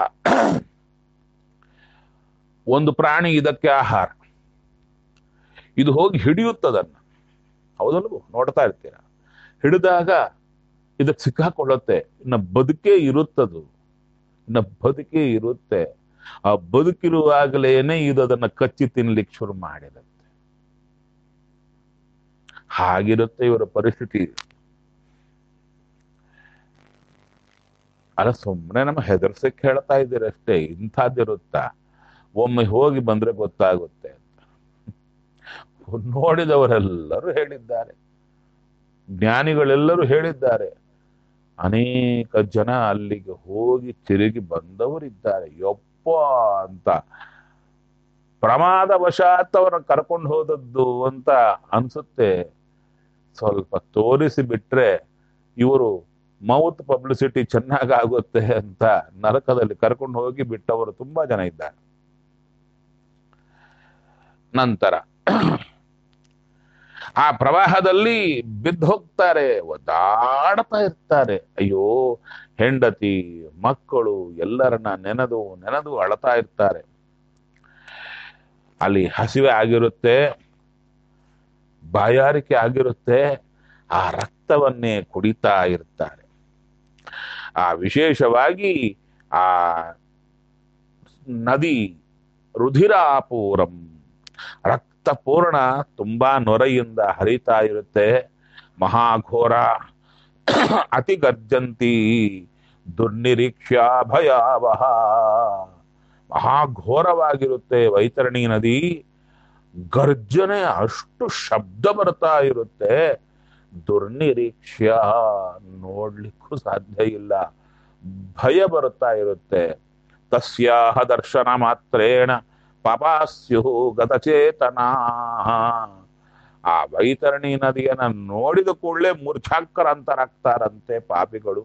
Speaker 1: ಒಂದು ಪ್ರಾಣಿ ಇದಕ್ಕೆ ಆಹಾರ ಇದು ಹೋಗಿ ಹಿಡಿಯುತ್ತದನ್ನ ಹೌದಲ್ವೋ ನೋಡ್ತಾ ಇರ್ತೀರ ಹಿಡಿದಾಗ ಇದಕ್ಕೆ ಸಿಕ್ಕಾಕೊಳ್ಳುತ್ತೆ ಇನ್ನ ಬದುಕೇ ಇರುತ್ತದು ಇನ್ನ ಬದುಕೇ ಇರುತ್ತೆ ಆ ಬದುಕಿರುವಾಗಲೇನೆ ಇದು ಅದನ್ನ ಕಚ್ಚಿ ತಿನ್ಲಿಕ್ಕೆ ಶುರು ಮಾಡಿರುತ್ತೆ ಹಾಗಿರುತ್ತೆ ಇವರ ಪರಿಸ್ಥಿತಿ ಅಲ್ಲ ಸುಮ್ಮನೆ ನಮ್ಮ ಹೆದರ್ಸಕ್ಕೆ ಹೇಳ್ತಾ ಇದ್ದೀರಿ ಅಷ್ಟೇ ಇಂಥದ್ದಿರುತ್ತಾ ಒಮ್ಮೆ ಹೋಗಿ ಬಂದ್ರೆ ಗೊತ್ತಾಗುತ್ತೆ ಅಂತ ನೋಡಿದವರೆಲ್ಲರೂ ಹೇಳಿದ್ದಾರೆ ಜ್ಞಾನಿಗಳೆಲ್ಲರೂ ಹೇಳಿದ್ದಾರೆ ಅನೇಕ ಜನ ಅಲ್ಲಿಗೆ ಹೋಗಿ ತಿರುಗಿ ಬಂದವರಿದ್ದಾರೆ ಯಪ್ಪ ಅಂತ ಪ್ರಮಾದವಶಾತ್ ಅವರ ಕರ್ಕೊಂಡು ಹೋದದ್ದು ಅಂತ ಅನ್ಸುತ್ತೆ ಸ್ವಲ್ಪ ತೋರಿಸಿ ಬಿಟ್ರೆ ಇವರು ಮೌತ್ ಪಬ್ಲಿಸಿಟಿ ಚೆನ್ನಾಗಾಗುತ್ತೆ ಅಂತ ನರಕದಲ್ಲಿ ಕರ್ಕೊಂಡು ಹೋಗಿ ಬಿಟ್ಟವರು ತುಂಬಾ ಜನ ಇದ್ದಾರೆ ನಂತರ ಆ ಪ್ರವಾಹದಲ್ಲಿ ಬಿದ್ದು ಹೋಗ್ತಾರೆ ಒದ್ದಾಡ್ತಾ ಇರ್ತಾರೆ ಅಯ್ಯೋ ಹೆಂಡತಿ ಮಕ್ಕಳು ಎಲ್ಲರನ್ನ ನೆನೆದು ನೆನೆದು ಅಳತಾ ಇರ್ತಾರೆ ಅಲ್ಲಿ ಹಸಿವೆ ಆಗಿರುತ್ತೆ ಬಾಯಾರಿಕೆ ಆಗಿರುತ್ತೆ ಆ ರಕ್ತವನ್ನೇ ಕುಡಿತಾ ಇರ್ತಾರೆ ಆ ವಿಶೇಷವಾಗಿ ಆ ನದಿ ರುಧಿರಾಪೂರಂ ರಕ್ತಪೂರ್ಣ ತುಂಬಾ ನೊರೆಯಿಂದ ಹರಿತಾ ಇರುತ್ತೆ ಮಹಾಘೋರ ಅತಿ ಗರ್ಜಂತಿ ದುರ್ನಿರೀಕ್ಷ್ಯ ಭಯಾವಹ ಮಹಾಘೋರವಾಗಿರುತ್ತೆ ವೈತರಣಿ ನದಿ ಗರ್ಜನೆ ಅಷ್ಟು ಶಬ್ದ ಬರ್ತಾ ಇರುತ್ತೆ ದುರ್ನಿರೀಕ್ಷ್ಯ ನೋಡ್ಲಿಕ್ಕೂ ಸಾಧ್ಯ ಇಲ್ಲ ಭಯ ಬರುತ್ತಾ ಇರುತ್ತೆ ತಸ್ಯಾಹ ದರ್ಶನ ಮಾತ್ರೇಣ ಪಾಪಾಸ್ಯು ಗತಚೇತನಾ ಆ ವೈತರಣಿ ನದಿಯನ್ನ ನೋಡಿದ ಕೂಡಲೇ ಮೂರ್ಛಾಕ್ರಾಂತರಾಗ್ತಾರಂತೆ ಪಾಪಿಗಳು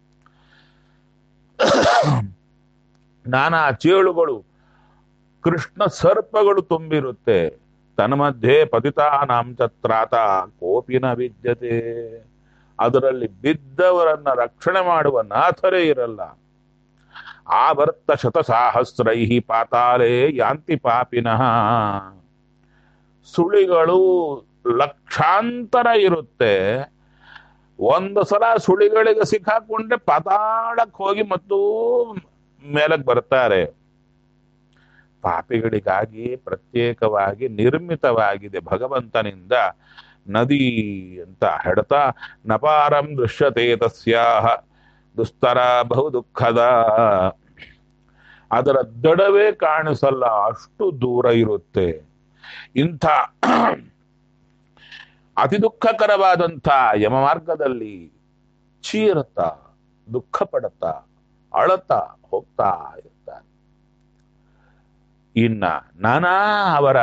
Speaker 1: ನಾನಾ ಚೇಳುಗಳು ಕೃಷ್ಣ ಸರ್ಪಗಳು ತುಂಬಿರುತ್ತೆ ತನ್ಮಧ್ಯೆ ಪತಿತಾನಾಂ ಚತ್ರಾತ ಕೋಪಿನ ವಿದ್ಯತೆ ಅದರಲ್ಲಿ ಬಿದ್ದವರನ್ನ ರಕ್ಷಣೆ ಮಾಡುವ ನಾಥರೇ ಇರಲ್ಲ ಆವರ್ತ ಶತಸಾಹಸ್ರೈ ಪಾತಾಲೇ ಯಾಂತಿ ಪಾಪಿನಃ ಸುಳಿಗಳು ಲಕ್ಷಾಂತರ ಇರುತ್ತೆ ಒಂದು ಸಲ ಸುಳಿಗಳಿಗೆ ಸಿಕ್ಕಾಕೊಂಡ್ರೆ ಪತಾಳಕ್ಕೆ ಹೋಗಿ ಮತ್ತು ಮೇಲಕ್ಕೆ ಬರ್ತಾರೆ ಪಾಪಿಗಳಿಗಾಗಿ ಪ್ರತ್ಯೇಕವಾಗಿ ನಿರ್ಮಿತವಾಗಿದೆ ಭಗವಂತನಿಂದ ನದಿ ಅಂತ ಹೇಳ್ತಾ ನಪಾರಂ ದೃಶ್ಯತೆ ತಸ್ಯಾಹ ದುಸ್ತರ ಬಹು ದುಃಖದ ಅದರ ದಡವೇ ಕಾಣಿಸಲ್ಲ ಅಷ್ಟು ದೂರ ಇರುತ್ತೆ ಇಂಥ ಅತಿ ದುಃಖಕರವಾದಂಥ ಯಮ ಮಾರ್ಗದಲ್ಲಿ ಚೀರತಾ ದುಃಖ ಪಡುತ್ತಾ ಅಳತಾ ಹೋಗ್ತಾ ಇರ್ತಾರೆ ಇನ್ನ ನಾನಾ ಅವರ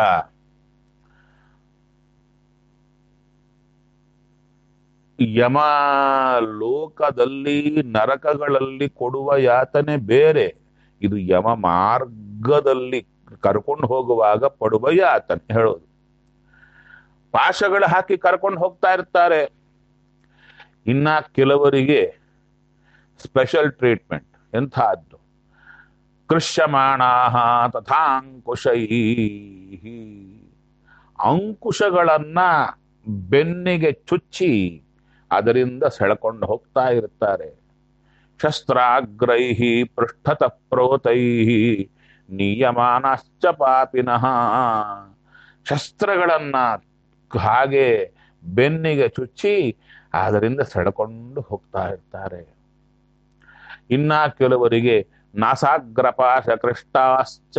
Speaker 1: ಯಮ ಲೋಕದಲ್ಲಿ ನರಕಗಳಲ್ಲಿ ಕೊಡುವ ಯಾತನೆ ಬೇರೆ ಇದು ಯಮ ಮಾರ್ಗದಲ್ಲಿ ಕರ್ಕೊಂಡು ಹೋಗುವಾಗ ಪಡುವ ಯಾತನೆ ಹೇಳೋದು ಪಾಶಗಳು ಹಾಕಿ ಕರ್ಕೊಂಡು ಹೋಗ್ತಾ ಇರ್ತಾರೆ ಇನ್ನ ಕೆಲವರಿಗೆ ಸ್ಪೆಷಲ್ ಟ್ರೀಟ್ಮೆಂಟ್ ಎಂಥದ್ದು ಕೃಷ್ಯಮಾಣಾಹ ತಥಾಂಕುಶೈ ಅಂಕುಶಗಳನ್ನ ಬೆನ್ನಿಗೆ ಚುಚ್ಚಿ ಅದರಿಂದ ಸೆಳ್ಕೊಂಡು ಹೋಗ್ತಾ ಇರ್ತಾರೆ ಶಸ್ತ್ರಾಗ್ರೈ ಪೃಷ್ಠತ ಪ್ರೋತೈ ನಿಯಮಾನಶ್ಚ ಪಾಪಿನಃ ಶಸ್ತ್ರಗಳನ್ನ ಹಾಗೆ ಬೆನ್ನಿಗೆ ಚುಚ್ಚಿ ಅದರಿಂದ ಸೆಳ್ಕೊಂಡು ಹೋಗ್ತಾ ಇರ್ತಾರೆ ಇನ್ನ ಕೆಲವರಿಗೆ ನಾಸಾಗ್ರಪಾಶ ಕೃಷ್ಟಾಶ್ಚ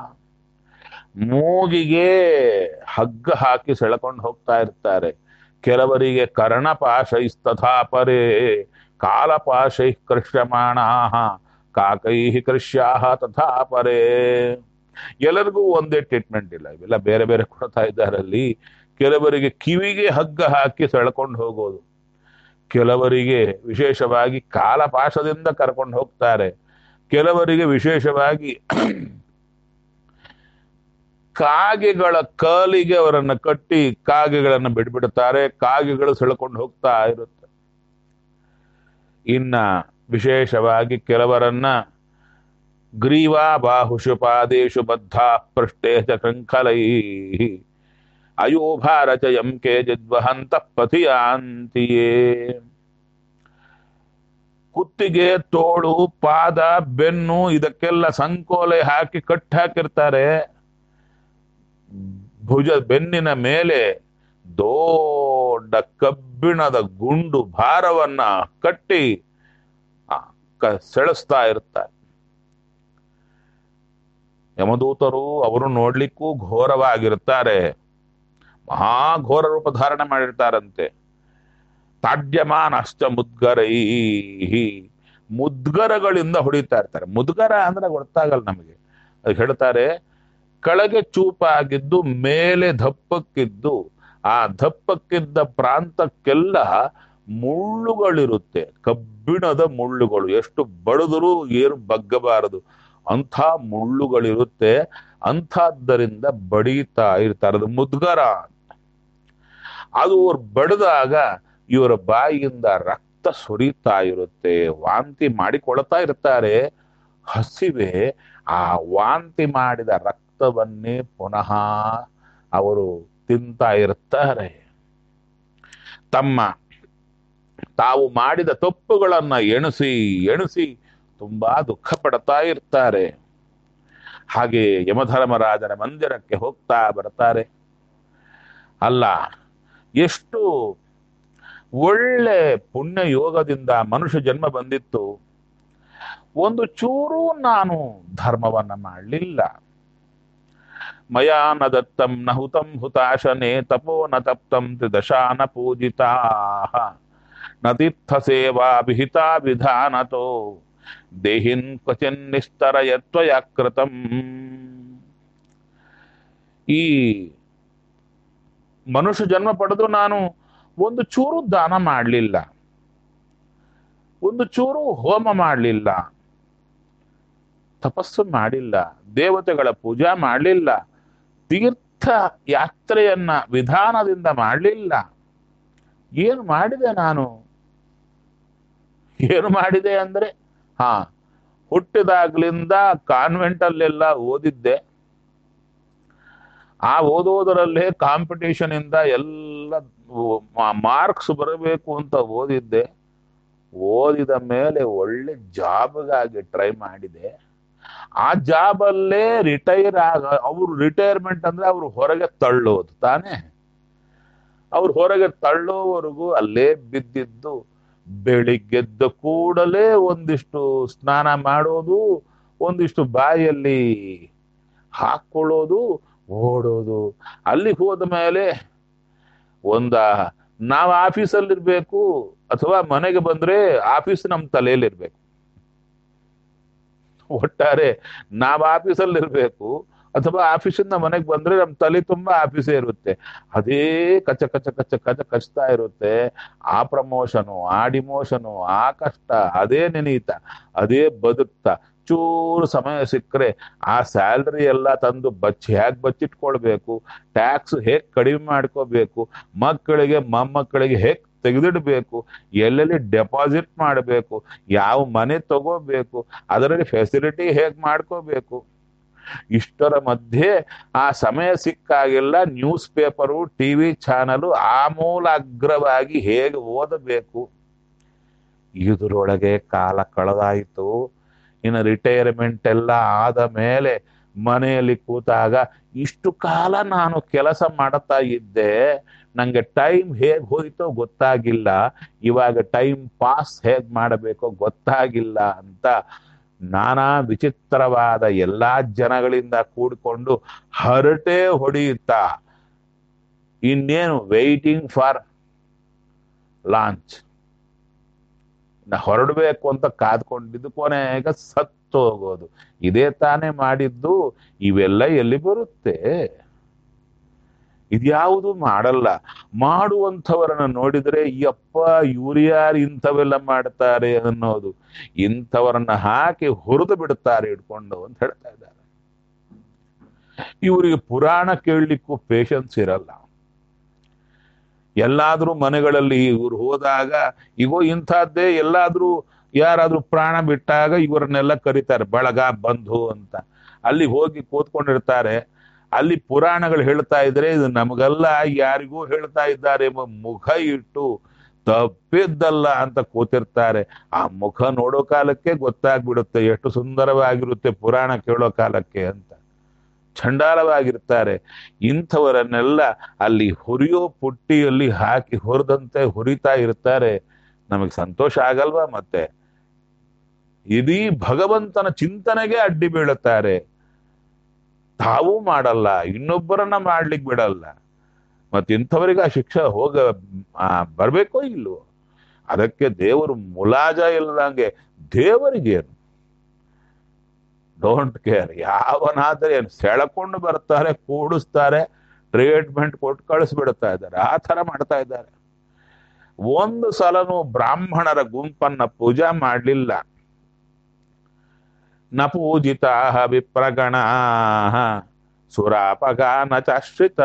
Speaker 1: ಮೂಗಿಗೆ ಹಗ್ಗ ಹಾಕಿ ಸೆಳ್ಕೊಂಡು ಹೋಗ್ತಾ ಇರ್ತಾರೆ ಕೆಲವರಿಗೆ ಕರ್ಣಪಾಶೈಸ್ತಥಾ ಪರೇ ಕಾಲಪಾಶೈ ಕೃಷ್ಯಮಾಣ ಕಾಕೈ ಕೃಷ್ಯಾಹ ತಥಾ ಪರೇ ಎಲ್ಲರಿಗೂ ಒಂದೇ ಟ್ರೀಟ್ಮೆಂಟ್ ಇಲ್ಲ ಇವೆಲ್ಲ ಬೇರೆ ಬೇರೆ ಕೊಡ್ತಾ ಇದ್ದಾರೆ ಅಲ್ಲಿ ಕೆಲವರಿಗೆ ಕಿವಿಗೆ ಹಗ್ಗ ಹಾಕಿ ಸೆಳ್ಕೊಂಡು ಹೋಗೋದು ಕೆಲವರಿಗೆ ವಿಶೇಷವಾಗಿ ಕಾಲಪಾಶದಿಂದ ಕರ್ಕೊಂಡು ಹೋಗ್ತಾರೆ ಕೆಲವರಿಗೆ ವಿಶೇಷವಾಗಿ ಕಾಗೆಗಳ ಕಾಲಿಗೆ ಅವರನ್ನ ಕಟ್ಟಿ ಕಾಗೆಗಳನ್ನ ಬಿಡ್ಬಿಡ್ತಾರೆ ಕಾಗೆಗಳು ಸೆಳ್ಕೊಂಡು ಹೋಗ್ತಾ ಇರುತ್ತೆ ಇನ್ನ ವಿಶೇಷವಾಗಿ ಕೆಲವರನ್ನ ಗ್ರೀವಾ ಬಾಹುಷು ಪಾದೇಶು ಬದ್ಧ ಪೃಷ್ಠೇ ಚ ಶೃಂಖಲೈ ಅಯೋಭಾರಚಯಂ ಕೇಜಿದ್ವಹಂತ ಪಥಿಯಾಂತಿಯೇ ಕುತ್ತಿಗೆ ತೋಳು ಪಾದ ಬೆನ್ನು ಇದಕ್ಕೆಲ್ಲ ಸಂಕೋಲೆ ಹಾಕಿ ಕಟ್ ಹಾಕಿರ್ತಾರೆ ಭುಜ ಬೆನ್ನಿನ ಮೇಲೆ ದೊಡ್ಡ ಕಬ್ಬಿಣದ ಗುಂಡು ಭಾರವನ್ನ ಕಟ್ಟಿ ಆ, ಕ- ಸೆಳೆಸ್ತಾ ಇರ್ತಾರೆ ಯಮದೂತರು ಅವರು ನೋಡ್ಲಿಕ್ಕೂ ಘೋರವಾಗಿರ್ತಾರೆ ಮಹಾಘೋರ ರೂಪ ಧಾರಣೆ ಮಾಡಿರ್ತಾರಂತೆ ತಾಡ್ಯಮಾನಶ್ಚ ಮುದ್ಗರೈ ಮುದ್ಗರಗಳಿಂದ ಹೊಡಿತಾ ಇರ್ತಾರೆ ಮುದ್ಗರ ಅಂದ್ರೆ ಗೊತ್ತಾಗಲ್ಲ ನಮಗೆ ಅದು ಹೇಳ್ತಾರೆ ಕೆಳಗೆ ಚೂಪಾಗಿದ್ದು ಮೇಲೆ ದಪ್ಪಕ್ಕಿದ್ದು ಆ ದಪ್ಪಕ್ಕಿದ್ದ ಪ್ರಾಂತಕ್ಕೆಲ್ಲ ಮುಳ್ಳುಗಳಿರುತ್ತೆ ಕಬ್ಬಿಣದ ಮುಳ್ಳುಗಳು ಎಷ್ಟು ಬಡದರೂ ಏನು ಬಗ್ಗಬಾರದು ಅಂಥ ಮುಳ್ಳುಗಳಿರುತ್ತೆ ಅಂಥದ್ದರಿಂದ ಬಡೀತಾ ಇರ್ತಾರೆ ಅದು ಮುದ್ಗರ ಅದು ಅವ್ರು ಬಡಿದಾಗ ಇವರ ಬಾಯಿಯಿಂದ ರಕ್ತ ಸುರಿತಾ ಇರುತ್ತೆ ವಾಂತಿ ಮಾಡಿಕೊಳ್ತಾ ಇರ್ತಾರೆ ಹಸಿವೆ ಆ ವಾಂತಿ ಮಾಡಿದ ರಕ್ತವನ್ನೇ ಪುನಃ ಅವರು ತಿಂತಾ ಇರ್ತಾರೆ ತಮ್ಮ ತಾವು ಮಾಡಿದ ತಪ್ಪುಗಳನ್ನ ಎಣಿಸಿ ಎಣಿಸಿ ತುಂಬಾ ದುಃಖ ಪಡ್ತಾ ಇರ್ತಾರೆ ಹಾಗೆ ಯಮಧರ್ಮರಾಜನ ಮಂದಿರಕ್ಕೆ ಹೋಗ್ತಾ ಬರ್ತಾರೆ ಅಲ್ಲ ಎಷ್ಟು ಒಳ್ಳೆ ಪುಣ್ಯ ಯೋಗದಿಂದ ಮನುಷ್ಯ ಜನ್ಮ ಬಂದಿತ್ತು ಒಂದು ಚೂರು ನಾನು ಧರ್ಮವನ್ನ ಮಾಡಲಿಲ್ಲ ಮಯಾ ನ ದತ್ತಂ ನ ಹುತಂ ಹುತಾಶನೆ ತಪೋ ನ ತಪ್ತಂ ತ್ರಿದಶಾನ ಪೂಜಿತಾ ನ ತೀರ್ಥ ಸೇವಾ ವಿಹಿತಾ ವಿಧಾನತೋ ದೇಹಿನ್ ಕ್ವಚಿನ್ ನಿಸ್ತರಯತ್ವಯ ಕೃತಂ ಈ ಮನುಷ್ಯ ಜನ್ಮ ಪಡೆದು ನಾನು ಒಂದು ಚೂರು ದಾನ ಮಾಡಲಿಲ್ಲ ಒಂದು ಚೂರು ಹೋಮ ಮಾಡಲಿಲ್ಲ ತಪಸ್ಸು ಮಾಡಿಲ್ಲ ದೇವತೆಗಳ ಪೂಜಾ ಮಾಡಲಿಲ್ಲ ತೀರ್ಥ ಯಾತ್ರೆಯನ್ನ ವಿಧಾನದಿಂದ ಮಾಡಲಿಲ್ಲ ಏನು ಮಾಡಿದೆ ನಾನು ಏನು ಮಾಡಿದೆ ಅಂದ್ರೆ ಹಾ ಹುಟ್ಟಿದಾಗ್ಲಿಂದ ಕಾನ್ವೆಂಟ್ ಅಲ್ಲೆಲ್ಲ ಓದಿದ್ದೆ ಆ ಓದೋದರಲ್ಲೇ ಕಾಂಪಿಟೇಷನ್ ಇಂದ ಎಲ್ಲ ಮಾರ್ಕ್ಸ್ ಬರಬೇಕು ಅಂತ ಓದಿದ್ದೆ ಓದಿದ ಮೇಲೆ ಒಳ್ಳೆ ಜಾಬ್ಗಾಗಿ ಟ್ರೈ ಮಾಡಿದೆ ಆ ಜಾಬ್ ಅಲ್ಲೇ ರಿಟೈರ್ ಆಗ ಅವ್ರು ರಿಟೈರ್ಮೆಂಟ್ ಅಂದ್ರೆ ಅವ್ರು ಹೊರಗೆ ತಳ್ಳೋದು ತಾನೇ ಅವ್ರು ಹೊರಗೆ ತಳ್ಳೋವರೆಗೂ ಅಲ್ಲೇ ಬಿದ್ದಿದ್ದು ಬೆಳಿಗ್ಗೆದ್ದ ಕೂಡಲೇ ಒಂದಿಷ್ಟು ಸ್ನಾನ ಮಾಡೋದು ಒಂದಿಷ್ಟು ಬಾಯಲ್ಲಿ ಹಾಕೊಳ್ಳೋದು ಓಡೋದು ಅಲ್ಲಿ ಹೋದ ಮೇಲೆ ಒಂದ ನಾವು ಆಫೀಸಲ್ಲಿರ್ಬೇಕು ಅಥವಾ ಮನೆಗೆ ಬಂದ್ರೆ ಆಫೀಸ್ ನಮ್ಮ ತಲೆಯಲ್ಲಿರ್ಬೇಕು ಒಟ್ಟಾರೆ ನಾವು ಆಫೀಸಲ್ಲಿರ್ಬೇಕು ಅಥವಾ ಆಫೀಸಿಂದ ಮನೆಗೆ ಬಂದ್ರೆ ನಮ್ಮ ತಲೆ ತುಂಬಾ ಆಫೀಸೇ ಇರುತ್ತೆ ಅದೇ ಕಚ ಕಚ ಕಚ ಕಚ ಕಚ್ತಾ ಇರುತ್ತೆ ಆ ಪ್ರಮೋಷನು ಆ ಡಿಮೋಷನು ಆ ಕಷ್ಟ ಅದೇ ನೆನೀತ ಅದೇ ಬದುಕ್ತಾ ಚೂರು ಸಮಯ ಸಿಕ್ಕರೆ ಆ ಸ್ಯಾಲ್ರಿ ಎಲ್ಲ ತಂದು ಬಚ್ಚಿ ಹೇಗೆ ಬಚ್ಚಿಟ್ಕೊಳ್ಬೇಕು ಟ್ಯಾಕ್ಸ್ ಹೇಗೆ ಕಡಿಮೆ ಮಾಡ್ಕೋಬೇಕು ಮಕ್ಕಳಿಗೆ ಮೊಮ್ಮಕ್ಕಳಿಗೆ ಹೇಗೆ ತೆಗೆದಿಡ್ಬೇಕು ಎಲ್ಲೆಲ್ಲಿ ಡೆಪಾಸಿಟ್ ಮಾಡಬೇಕು ಯಾವ ಮನೆ ತಗೋಬೇಕು ಅದರಲ್ಲಿ ಫೆಸಿಲಿಟಿ ಹೇಗೆ ಮಾಡ್ಕೋಬೇಕು ಇಷ್ಟರ ಮಧ್ಯೆ ಆ ಸಮಯ ಸಿಕ್ಕಾಗೆಲ್ಲ ನ್ಯೂಸ್ ಪೇಪರು ಟಿವಿ ಚಾನಲು ಆಮೂಲಾಗ್ರವಾಗಿ ಹೇಗೆ ಓದಬೇಕು ಇದರೊಳಗೆ ಕಾಲ ಕಳೆದಾಯಿತು ಇನ್ನು ರಿಟೈರ್ಮೆಂಟ್ ಎಲ್ಲ ಆದ ಮೇಲೆ ಮನೆಯಲ್ಲಿ ಕೂತಾಗ ಇಷ್ಟು ಕಾಲ ನಾನು ಕೆಲಸ ಮಾಡುತ್ತಾ ಇದ್ದೆ ನಂಗೆ ಟೈಮ್ ಹೇಗ್ ಹೋಯ್ತೋ ಗೊತ್ತಾಗಿಲ್ಲ ಇವಾಗ ಟೈಮ್ ಪಾಸ್ ಹೇಗ್ ಮಾಡಬೇಕೋ ಗೊತ್ತಾಗಿಲ್ಲ ಅಂತ ನಾನಾ ವಿಚಿತ್ರವಾದ ಎಲ್ಲಾ ಜನಗಳಿಂದ ಕೂಡಿಕೊಂಡು ಹರಟೆ ಹೊಡೆಯುತ್ತಾ ಇನ್ನೇನು ವೇಟಿಂಗ್ ಫಾರ್ ಲಾಂಚ್ ನಾ ಹೊರಡಬೇಕು ಅಂತ ಕಾದ್ಕೊಂಡಿದ್ದು ಕೊನೆಗೆ ಸತ್ತು ಹೋಗೋದು ಇದೇ ತಾನೇ ಮಾಡಿದ್ದು ಇವೆಲ್ಲ ಎಲ್ಲಿ ಬರುತ್ತೆ ಇದ್ಯಾವುದು ಮಾಡಲ್ಲ ಮಾಡುವಂಥವರನ್ನ ನೋಡಿದ್ರೆ ಯಪ್ಪ ಇವ್ರು ಯಾರು ಇಂಥವೆಲ್ಲ ಮಾಡ್ತಾರೆ ಅನ್ನೋದು ಇಂಥವರನ್ನ ಹಾಕಿ ಹುರಿದು ಬಿಡುತ್ತಾರೆ ಇಟ್ಕೊಂಡು ಅಂತ ಹೇಳ್ತಾ ಇದ್ದಾರೆ ಇವರಿಗೆ ಪುರಾಣ ಕೇಳಲಿಕ್ಕೂ ಪೇಶನ್ಸ್ ಇರಲ್ಲ ಎಲ್ಲಾದ್ರೂ ಮನೆಗಳಲ್ಲಿ ಇವ್ರು ಹೋದಾಗ ಇಗೋ ಇಂಥದ್ದೇ ಎಲ್ಲಾದ್ರೂ ಯಾರಾದ್ರೂ ಪ್ರಾಣ ಬಿಟ್ಟಾಗ ಇವರನ್ನೆಲ್ಲ ಕರೀತಾರೆ ಬಳಗ ಬಂಧು ಅಂತ ಅಲ್ಲಿ ಹೋಗಿ ಕೂತ್ಕೊಂಡಿರ್ತಾರೆ ಅಲ್ಲಿ ಪುರಾಣಗಳು ಹೇಳ್ತಾ ಇದ್ರೆ ಇದು ನಮಗೆಲ್ಲ ಯಾರಿಗೂ ಹೇಳ್ತಾ ಇದ್ದಾರೆ ಎಂಬ ಮುಖ ಇಟ್ಟು ತಪ್ಪಿದ್ದಲ್ಲ ಅಂತ ಕೂತಿರ್ತಾರೆ ಆ ಮುಖ ನೋಡೋ ಕಾಲಕ್ಕೆ ಗೊತ್ತಾಗ್ಬಿಡುತ್ತೆ ಎಷ್ಟು ಸುಂದರವಾಗಿರುತ್ತೆ ಪುರಾಣ ಕೇಳೋ ಕಾಲಕ್ಕೆ ಅಂತ ಚಂಡಾಲವಾಗಿರ್ತಾರೆ ಇಂಥವರನ್ನೆಲ್ಲ ಅಲ್ಲಿ ಹುರಿಯೋ ಪುಟ್ಟಿಯಲ್ಲಿ ಹಾಕಿ ಹುರಿದಂತೆ ಹುರಿತಾ ಇರ್ತಾರೆ ನಮಗೆ ಸಂತೋಷ ಆಗಲ್ವಾ ಮತ್ತೆ ಇಡೀ ಭಗವಂತನ ಚಿಂತನೆಗೆ ಅಡ್ಡಿ ಬೀಳುತ್ತಾರೆ ತಾವೂ ಮಾಡಲ್ಲ ಇನ್ನೊಬ್ಬರನ್ನ ಮಾಡ್ಲಿಕ್ಕೆ ಬಿಡಲ್ಲ ಮತ್ತೆ ಇಂಥವರಿಗೆ ಆ ಶಿಕ್ಷೆ ಹೋಗ ಆ, ಬರ್ಬೇಕೋ ಇಲ್ವೋ ಅದಕ್ಕೆ ದೇವರು ಮುಲಾಜ ಇಲ್ಲದಂಗೆ ದೇವರಿಗೇನು ಡೋಂಟ್ ಕೇರ್ ಯಾವನಾದ್ರೆ ಏನು ಸೆಳಕೊಂಡು ಬರ್ತಾರೆ ಕೂಡಿಸ್ತಾರೆ ಟ್ರೀಟ್ಮೆಂಟ್ ಕೊಟ್ಟು ಕಳಿಸ್ಬಿಡ್ತಾ ಇದ್ದಾರೆ ಆ ಥರ ಮಾಡ್ತಾ ಇದ್ದಾರೆ ಒಂದು ಸಲನು ಬ್ರಾಹ್ಮಣರ ಗುಂಪನ್ನ ಪೂಜಾ ಮಾಡಲಿಲ್ಲ ನ ಪೂಜಿತಾ ವಿಪ್ರಗಣ ಸುರಾಪಗಾನ ಚಾಶ್ರಿತ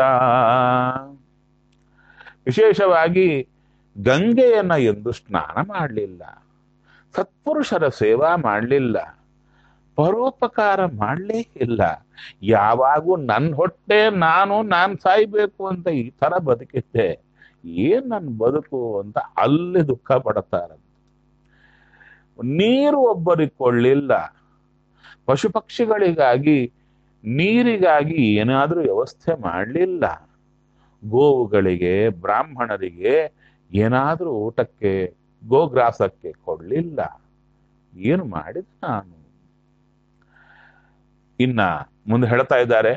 Speaker 1: ವಿಶೇಷವಾಗಿ ಗಂಗೆಯನ್ನ ಎಂದು ಸ್ನಾನ ಮಾಡಲಿಲ್ಲ ಸತ್ಪುರುಷರ ಸೇವಾ ಮಾಡಲಿಲ್ಲ ಪರೋಪಕಾರ ಮಾಡಲೇ ಇಲ್ಲ ಯಾವಾಗೂ ನನ್ನ ಹೊಟ್ಟೆ ನಾನು ನಾನ್ ಸಾಯ್ಬೇಕು ಅಂತ ಈ ತರ ಬದುಕಿದ್ದೆ ಏನ್ ನನ್ನ ಬದುಕು ಅಂತ ಅಲ್ಲಿ ದುಃಖ ಪಡ್ತಾರೆ ನೀರು ಒಬ್ಬರಿಗೆ ಕೊಳ್ಳಿಲ್ಲ ಪಶು ಪಕ್ಷಿಗಳಿಗಾಗಿ ನೀರಿಗಾಗಿ ಏನಾದ್ರೂ ವ್ಯವಸ್ಥೆ ಮಾಡಲಿಲ್ಲ ಗೋವುಗಳಿಗೆ ಬ್ರಾಹ್ಮಣರಿಗೆ ಏನಾದ್ರೂ ಊಟಕ್ಕೆ ಗೋಗ್ರಾಸಕ್ಕೆ ಕೊಡ್ಲಿಲ್ಲ ಏನು ಮಾಡಿದ ನಾನು ಇನ್ನ ಮುಂದೆ ಹೇಳ್ತಾ ಇದ್ದಾರೆ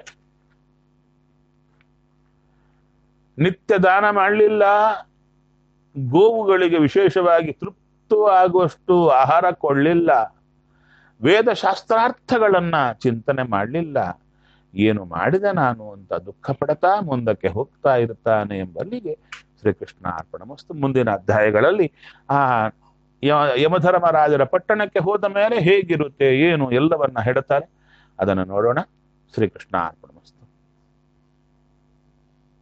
Speaker 1: ನಿತ್ಯ ದಾನ ಮಾಡಲಿಲ್ಲ ಗೋವುಗಳಿಗೆ ವಿಶೇಷವಾಗಿ ತೃಪ್ತವಾಗುವಷ್ಟು ಆಹಾರ ಕೊಡಲಿಲ್ಲ ವೇದ ಶಾಸ್ತ್ರಾರ್ಥಗಳನ್ನ ಚಿಂತನೆ ಮಾಡಲಿಲ್ಲ ಏನು ಮಾಡಿದೆ ನಾನು ಅಂತ ದುಃಖ ಪಡ್ತಾ ಮುಂದಕ್ಕೆ ಹೋಗ್ತಾ ಇರ್ತಾನೆ ಎಂಬಲ್ಲಿಗೆ ಶ್ರೀಕೃಷ್ಣ ಅರ್ಪಣ ಮಸ್ತು ಮುಂದಿನ ಅಧ್ಯಾಯಗಳಲ್ಲಿ ಆ ಯ- ಯಮಧರ್ಮರಾಜರ ಪಟ್ಟಣಕ್ಕೆ ಹೋದ ಮೇಲೆ ಹೇಗಿರುತ್ತೆ ಏನು ಎಲ್ಲವನ್ನ ಹೇಳ್ತಾರೆ ಅದನ್ನು ನೋಡೋಣ ಶ್ರೀಕೃಷ್ಣ ಅರ್ಪಣ ಮಸ್ತು